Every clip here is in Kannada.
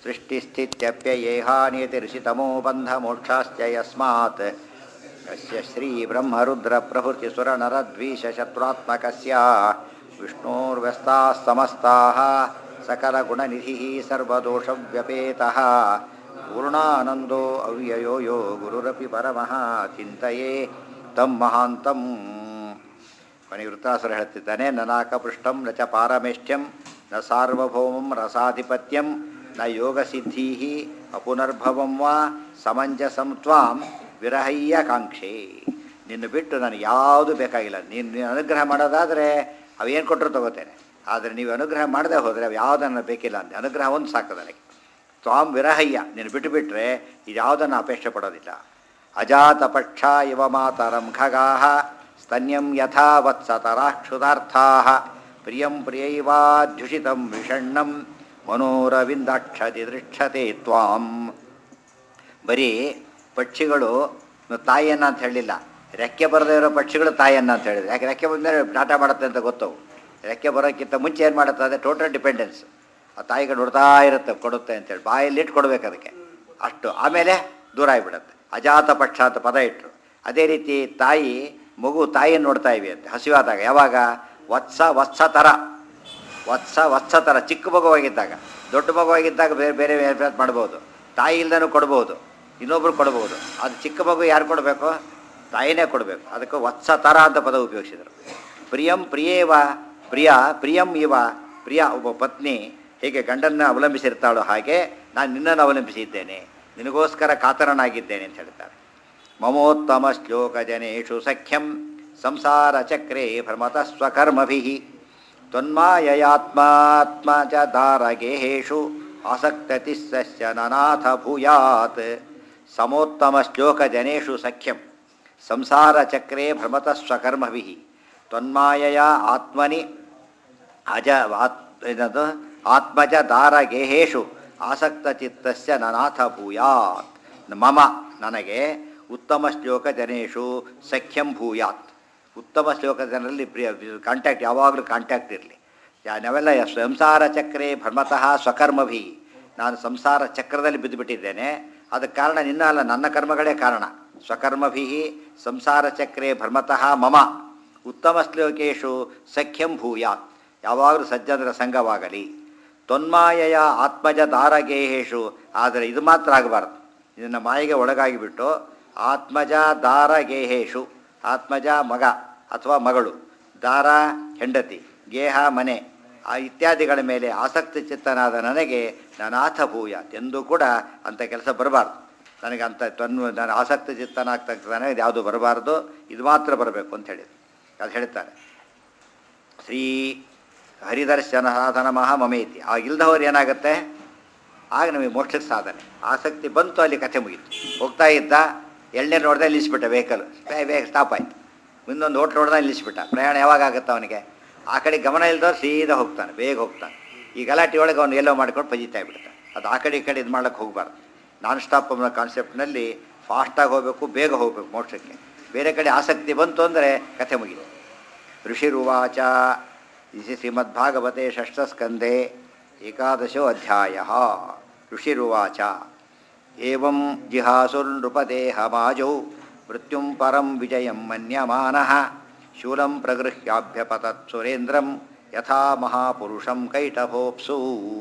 सृष्टिस्थित्यप्ययेहानियतिर्षितमो बन्धमोक्षाश्च यस्मात् यस्य श्रीब्रह्मरुद्रप्रभृतिसुरनरद्वीषशत्रुरात्मकस्य विष्णोर्व्यस्ताः समस्ताः सकलगुणनिधिः सर्वदोषव्यपेतः पूर्णानन्दो अव्ययो यो गुरुरपि परमः ಚಿಂತೆಯೇ ತಂ ಮಹಾಂತಂ ಕೊನೆ ವೃತ್ತಾಸುರ ಹೇಳ್ತಿದ್ದಾನೆ ನನಾಕಪೃಷ್ಟಂ ನ ಚ ಪಾರಮೇಷ್ಟ್ಯಂ ನ ಸಾರ್ವಭೌಮಂ ರಸಾಧಿಪತ್ಯಂ ನ ಯೋಗಸಿದ್ಧೀ ಅಪುನರ್ಭವಂ ವಾ ಸಮಂಜಸಂ ತ್ವಾಂ ವಿರಹಯ್ಯ ಕಾಂಕ್ಷೆ ನಿನ್ನ ಬಿಟ್ಟು ನನಗೆ ಯಾವುದು ಬೇಕಾಗಿಲ್ಲ ನೀನು ನೀನು ಅನುಗ್ರಹ ಮಾಡೋದಾದರೆ ಅವೇನು ಕೊಟ್ಟರು ತಗೋತೇನೆ ಆದರೆ ನೀವು ಅನುಗ್ರಹ ಮಾಡದೆ ಹೋದರೆ ಅವು ಯಾವುದನ್ನು ಬೇಕಿಲ್ಲ ಅಂದೆ ಅನುಗ್ರಹ ಒಂದು ಸಾಕು ನನಗೆ ತ್ವಾಂ ವಿರಹಯ್ಯ ನೀನು ಬಿಟ್ಟು ಬಿಟ್ಟರೆ ಇದು ಯಾವುದನ್ನು ಅಪೇಕ್ಷೆ ಪಡೋದಿಲ್ಲ ಅಜಾತಪಕ್ಷ ಇವ ಮಾತರಂ ಖಗಾಹ ಸ್ತನ್ಯಂ ಯಥಾ ವತ್ಸತರಾ ಕ್ಷುಧಾರ್ಥಾ ಪ್ರಿಯಂ ಪ್ರಿಯೈವಾಧ್ಯುಷಿತಂ ವಿಷಣ್ಣಂ ಮನೋರವಿಂದಾಕ್ಷತಿ ದೃಕ್ಷತೆ ತ್ವಾಂ ಬರೀ ಪಕ್ಷಿಗಳು ತಾಯಿಯನ್ನ ಅಂತ ಹೇಳಿಲ್ಲ ರೆಕ್ಕೆ ಬರದೇ ಇರೋ ಪಕ್ಷಿಗಳು ತಾಯಿಯನ್ನ ಅಂತ ಹೇಳಿದ್ರು ಯಾಕೆ ರೆಕ್ಕೆ ಬಂದರೆ ನಾಟ ಮಾಡುತ್ತೆ ಅಂತ ಗೊತ್ತವು ರೆಕ್ಕೆ ಬರೋಕ್ಕಿಂತ ಮುಂಚೆ ಏನು ಮಾಡುತ್ತೆ ಅದೇ ಟೋಟಲ್ ಡಿಪೆಂಡೆನ್ಸ್ ಆ ತಾಯಿಗಳು ನೋಡ್ತಾ ಇರುತ್ತೆ ಕೊಡುತ್ತೆ ಅಂತೇಳಿ ಬಾಯಲ್ಲಿ ಇಟ್ಟು ಕೊಡ್ಬೇಕು ಅದಕ್ಕೆ ಅಷ್ಟು ಆಮೇಲೆ ದೂರ ಆಗಿಬಿಡುತ್ತೆ ಅಜಾತ ಪಕ್ಷ ಅಂತ ಪದ ಇಟ್ಟರು ಅದೇ ರೀತಿ ತಾಯಿ ಮಗು ತಾಯಿಯನ್ನು ನೋಡ್ತಾ ಇವೆ ಅಂತ ಹಸಿವಾದಾಗ ಯಾವಾಗ ವತ್ಸ ವತ್ಸ ಥರ ವತ್ಸ ವತ್ಸ ಥರ ಚಿಕ್ಕ ಮಗುವಾಗಿದ್ದಾಗ ದೊಡ್ಡ ಮಗುವಾಗಿದ್ದಾಗ ಬೇರೆ ಬೇರೆ ಬೇರೆ ಮಾಡ್ಬೋದು ತಾಯಿ ಇಲ್ದನೂ ಕೊಡ್ಬೋದು ಇನ್ನೊಬ್ರು ಕೊಡ್ಬೋದು ಅದು ಚಿಕ್ಕ ಮಗು ಯಾರು ಕೊಡಬೇಕು ತಾಯಿನೇ ಕೊಡಬೇಕು ಅದಕ್ಕೆ ವತ್ಸ ಥರ ಅಂತ ಪದ ಉಪಯೋಗಿಸಿದರು ಪ್ರಿಯಂ ಪ್ರಿಯೇವ ಪ್ರಿಯ ಪ್ರಿಯಂ ಇವ ಪ್ರಿಯ ಒಬ್ಬ ಪತ್ನಿ ಹೇಗೆ ಗಂಡನ್ನ ಅವಲಂಬಿಸಿರ್ತಾಳೋ ಹಾಗೆ ನಾನು ನಿನ್ನನ್ನು ಅವಲಂಬಿಸಿದ್ದೇನೆ ನಿನಗೋಸ್ಕರ ಕಾತರನಾಗಿದ್ದೇನೆ ಅಂತ ಹೇಳ್ತಾರೆ ಮಮೋತ್ತಮ ಶ್ಲೋಕ ಜನೇಶು ಸಖ್ಯಂ ಸಂಸಾರ ಚಕ್ರೇ ಭ್ರಮತ ಸ್ವಕರ್ಮಭಿ ತ್ವನ್ಮಾಯಯಾತ್ಮಾತ್ಮ ಚ ದಾರಗೇಹೇಷು ಆಸಕ್ತತಿಸ್ಸ ನನಾಥ ಭೂಯಾತ್ ಸಮೋತ್ತಮ ಶ್ಲೋಕ ಜನೇಶು ಸಖ್ಯಂ ಸಂಸಾರ ಚಕ್ರೇ ಭ್ರಮತ ಸ್ವಕರ್ಮಭಿ ತ್ವನ್ಮಾಯಯ ಆತ್ಮನಿ ಅಜ ಆತ್ ಏನದು ಆತ್ಮಜ ದಾರಗೇಹೇಷು ಆಸಕ್ತ ಚಿತ್ತಸ್ಯ ನನಾಥ ಭೂಯಾತ್ ಮಮ ನನಗೆ ಉತ್ತಮ ಶ್ಲೋಕ ಜನೇಶು ಸಖ್ಯಂ ಭೂಯಾತ್ ಉತ್ತಮ ಶ್ಲೋಕ ಜನರಲ್ಲಿ ಪ್ರಿಯ ಕಾಂಟ್ಯಾಕ್ಟ್ ಯಾವಾಗಲೂ ಕಾಂಟ್ಯಾಕ್ಟ್ ಇರಲಿ ನಾವೆಲ್ಲ ಸಂಸಾರ ಚಕ್ರೇ ಭ್ರಮತಃ ಸ್ವಕರ್ಮಭಿ ನಾನು ಸಂಸಾರ ಚಕ್ರದಲ್ಲಿ ಬಿದ್ದುಬಿಟ್ಟಿದ್ದೇನೆ ಅದಕ್ಕೆ ಕಾರಣ ನಿನ್ನ ಅಲ್ಲ ನನ್ನ ಕರ್ಮಗಳೇ ಕಾರಣ ಸ್ವಕರ್ಮಭಿ ಸಂಸಾರ ಚಕ್ರೇ ಭ್ರಮತಃ ಮಮ ಉತ್ತಮ ಶ್ಲೋಕೇಶು ಸಖ್ಯಂ ಭೂಯಾತ್ ಯಾವಾಗಲೂ ಸಜ್ಜನರ ಸಂಘವಾಗಲಿ ತೊನ್ಮಾಯಯ ಆತ್ಮಜ ದಾರಗೇಹೇಶು ಆದರೆ ಇದು ಮಾತ್ರ ಆಗಬಾರ್ದು ಇದನ್ನು ಮಾಯಿಗೆ ಒಳಗಾಗಿಬಿಟ್ಟು ಆತ್ಮಜ ದಾರಗೇಹೇಶು ಆತ್ಮಜ ಮಗ ಅಥವಾ ಮಗಳು ದಾರ ಹೆಂಡತಿ ಗೇಹ ಮನೆ ಆ ಇತ್ಯಾದಿಗಳ ಮೇಲೆ ಆಸಕ್ತಿ ಚಿತ್ತನಾದ ನನಗೆ ನಾನಾಥ ಭೂಯ ಎಂದೂ ಕೂಡ ಅಂಥ ಕೆಲಸ ಬರಬಾರ್ದು ನನಗೆ ಅಂಥ ತನ್ನ ನಾನು ಆಸಕ್ತಿ ಚಿತ್ತನಾಗ್ತಕ್ಕಂಥ ಇದು ಯಾವುದು ಬರಬಾರ್ದು ಇದು ಮಾತ್ರ ಬರಬೇಕು ಅಂತ ಹೇಳಿದ್ರು ಅದು ಹೇಳ್ತಾರೆ ಶ್ರೀ ಹರಿದರ್ಶನ ಸಾಧನ ಮಹಾ ಮಮೇತಿ ಆಗ ಇಲ್ದವ್ರು ಏನಾಗುತ್ತೆ ಆಗ ನಮಗೆ ಮೋಕ್ಷಕ್ಕೆ ಸಾಧನೆ ಆಸಕ್ತಿ ಬಂತು ಅಲ್ಲಿ ಕಥೆ ಮುಗೀತು ಹೋಗ್ತಾ ಇದ್ದ ಎಳ್ನೀರು ನೋಡ್ದೆ ನಿಲ್ಲಿಸ್ಬಿಟ್ಟ ವೆಹಿಕಲ್ ಬೇಗ ಸ್ಟಾಪ್ ಆಯ್ತು ಇನ್ನೊಂದು ಹೋಟ್ಲ್ ನೋಡ್ದೆ ನಿಲ್ಲಿಸ್ಬಿಟ್ಟ ಪ್ರಯಾಣ ಯಾವಾಗ ಆಗುತ್ತೆ ಅವನಿಗೆ ಆ ಕಡೆ ಗಮನ ಇಲ್ದವ್ರು ಸೀದಾ ಹೋಗ್ತಾನೆ ಬೇಗ ಹೋಗ್ತಾನೆ ಈ ಗಲಾಟೆ ಒಳಗೆ ಅವನು ಎಲ್ಲೋ ಮಾಡ್ಕೊಂಡು ಪಜಿತಾ ಬಿಡ್ತಾನೆ ಅದು ಆ ಕಡೆ ಈ ಕಡೆ ಇದು ಮಾಡ್ಲಿಕ್ಕೆ ಹೋಗಬಾರ್ದು ನಾನ್ ಸ್ಟಾಪ್ ಅನ್ನೋ ಕಾನ್ಸೆಪ್ಟ್ನಲ್ಲಿ ಫಾಸ್ಟಾಗಿ ಹೋಗಬೇಕು ಬೇಗ ಹೋಗಬೇಕು ಮೋಕ್ಷಕ್ಕೆ ಬೇರೆ ಕಡೆ ಆಸಕ್ತಿ ಬಂತು ಅಂದರೆ ಕಥೆ ಮುಗೀತು ಋಷಿರುವಾಚ ಇಸಿ ಶ್ರೀಮದ್ಭಾಗವತೆ ಷಷ್ಠಸ್ಕಂದೆ ಏಕಾದಶೋ ಅಧ್ಯಾಯ ಋಷಿರುವಾಚ ಏವಂ ಜಿಹಾಸುರ್ನೃಪದೇಹಮಾಜೌ ಮೃತ್ಯುಂ ಪರಂ ವಿಜಯಂ ಮನ್ಯಮಾನಃ ಶೂಲಂ ಪ್ರಗೃಹ್ಯಾಭ್ಯಪತತ್ ಸುರೇಂದ್ರಂ ಯಥಾ ಮಹಾಪುರುಷಂ ಕೈಟಭೋಪ್ಸು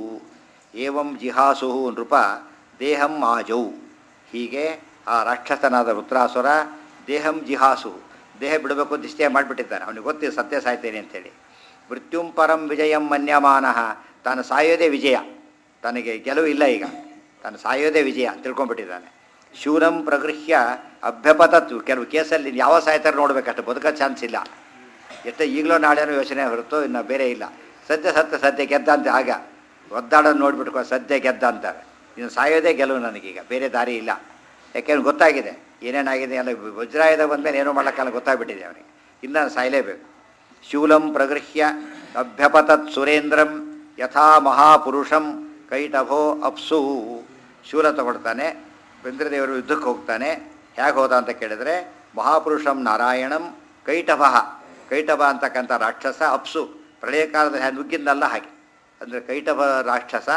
ಏವಂ ಜಿಹಾಸು ನೃಪ ದೇಹಂ ಆಜೌ ಹೀಗೆ ಆ ರಾಕ್ಷಸನಾದ ವೃತ್ರಾಸುರ ದೇಹಂ ಜಿಹಾಸು ದೇಹ ಬಿಡಬೇಕು ಅಂತ ನಿಶ್ಚಯ ಮಾಡಿಬಿಟ್ಟಿದ್ದಾನೆ ಅವನಿಗೆ ಗೊತ್ತಿದೆ ಸತ್ಯ ಸಾಯ್ತೇನೆ ಅಂತೇಳಿ ಮೃತ್ಯುಂ ಪರಂ ವಿಜಯಂ ಮನ್ಯಮಾನಃ ತಾನು ಸಾಯೋದೇ ವಿಜಯ ತನಗೆ ಗೆಲುವು ಇಲ್ಲ ಈಗ ತಾನು ಸಾಯೋದೇ ವಿಜಯ ತಿಳ್ಕೊಂಡ್ಬಿಟ್ಟಿದ್ದಾನೆ ಶೂರಂ ಪ್ರಗೃಹ್ಯ ಅಭ್ಯಪತತ್ತು ಕೆಲವು ಕೇಸಲ್ಲಿ ಯಾವ ಸಾಯ್ತಾರೆ ನೋಡ್ಬೇಕಷ್ಟು ಬದುಕೋ ಚಾನ್ಸ್ ಇಲ್ಲ ಎಷ್ಟೇ ಈಗಲೂ ನಾಳೆನೂ ಯೋಚನೆ ಹೊರತು ಇನ್ನು ಬೇರೆ ಇಲ್ಲ ಸದ್ಯ ಸತ್ಯ ಸದ್ಯ ಗೆದ್ದ ಅಂತ ಆಗ ಒದ್ದಾಡೋದು ನೋಡ್ಬಿಟ್ಕೊ ಸದ್ಯ ಗೆದ್ದ ಅಂತಾರೆ ಇನ್ನು ಸಾಯೋದೇ ಗೆಲುವು ನನಗೀಗ ಬೇರೆ ದಾರಿ ಇಲ್ಲ ಯಾಕೆಂದ್ರೆ ಗೊತ್ತಾಗಿದೆ ಏನೇನಾಗಿದೆ ಎಲ್ಲ ವಜ್ರಾಯುಧ ಬಂದಮೇಲೆ ಏನೋ ಮಾಡೋಕ್ಕಲ್ಲ ಗೊತ್ತಾಗ್ಬಿಟ್ಟಿದೆ ಅವನಿಗೆ ಇಲ್ಲ ಸಾಯಲೇಬೇಕು ಶೂಲಂ ಪ್ರಗೃಹ್ಯ ಅಭ್ಯಪತತ್ ಸುರೇಂದ್ರಂ ಯಥಾ ಮಹಾಪುರುಷಂ ಕೈಟಭೋ ಅಪ್ಸು ಶೂಲ ತಗೊಳ್ತಾನೆ ಇಂದ್ರದೇವರು ಯುದ್ಧಕ್ಕೆ ಹೋಗ್ತಾನೆ ಹೇಗೆ ಹೋದ ಅಂತ ಕೇಳಿದ್ರೆ ಮಹಾಪುರುಷಂ ನಾರಾಯಣಂ ಕೈಟಭ ಕೈಟಭ ಅಂತಕ್ಕಂಥ ರಾಕ್ಷಸ ಅಪ್ಸು ಪ್ರಳಯ ಕಾಲದ ಹ್ಯಾ ನುಗ್ಗಿದ್ದಲ್ಲ ಹಾಗೆ ಅಂದರೆ ಕೈಟಭ ರಾಕ್ಷಸ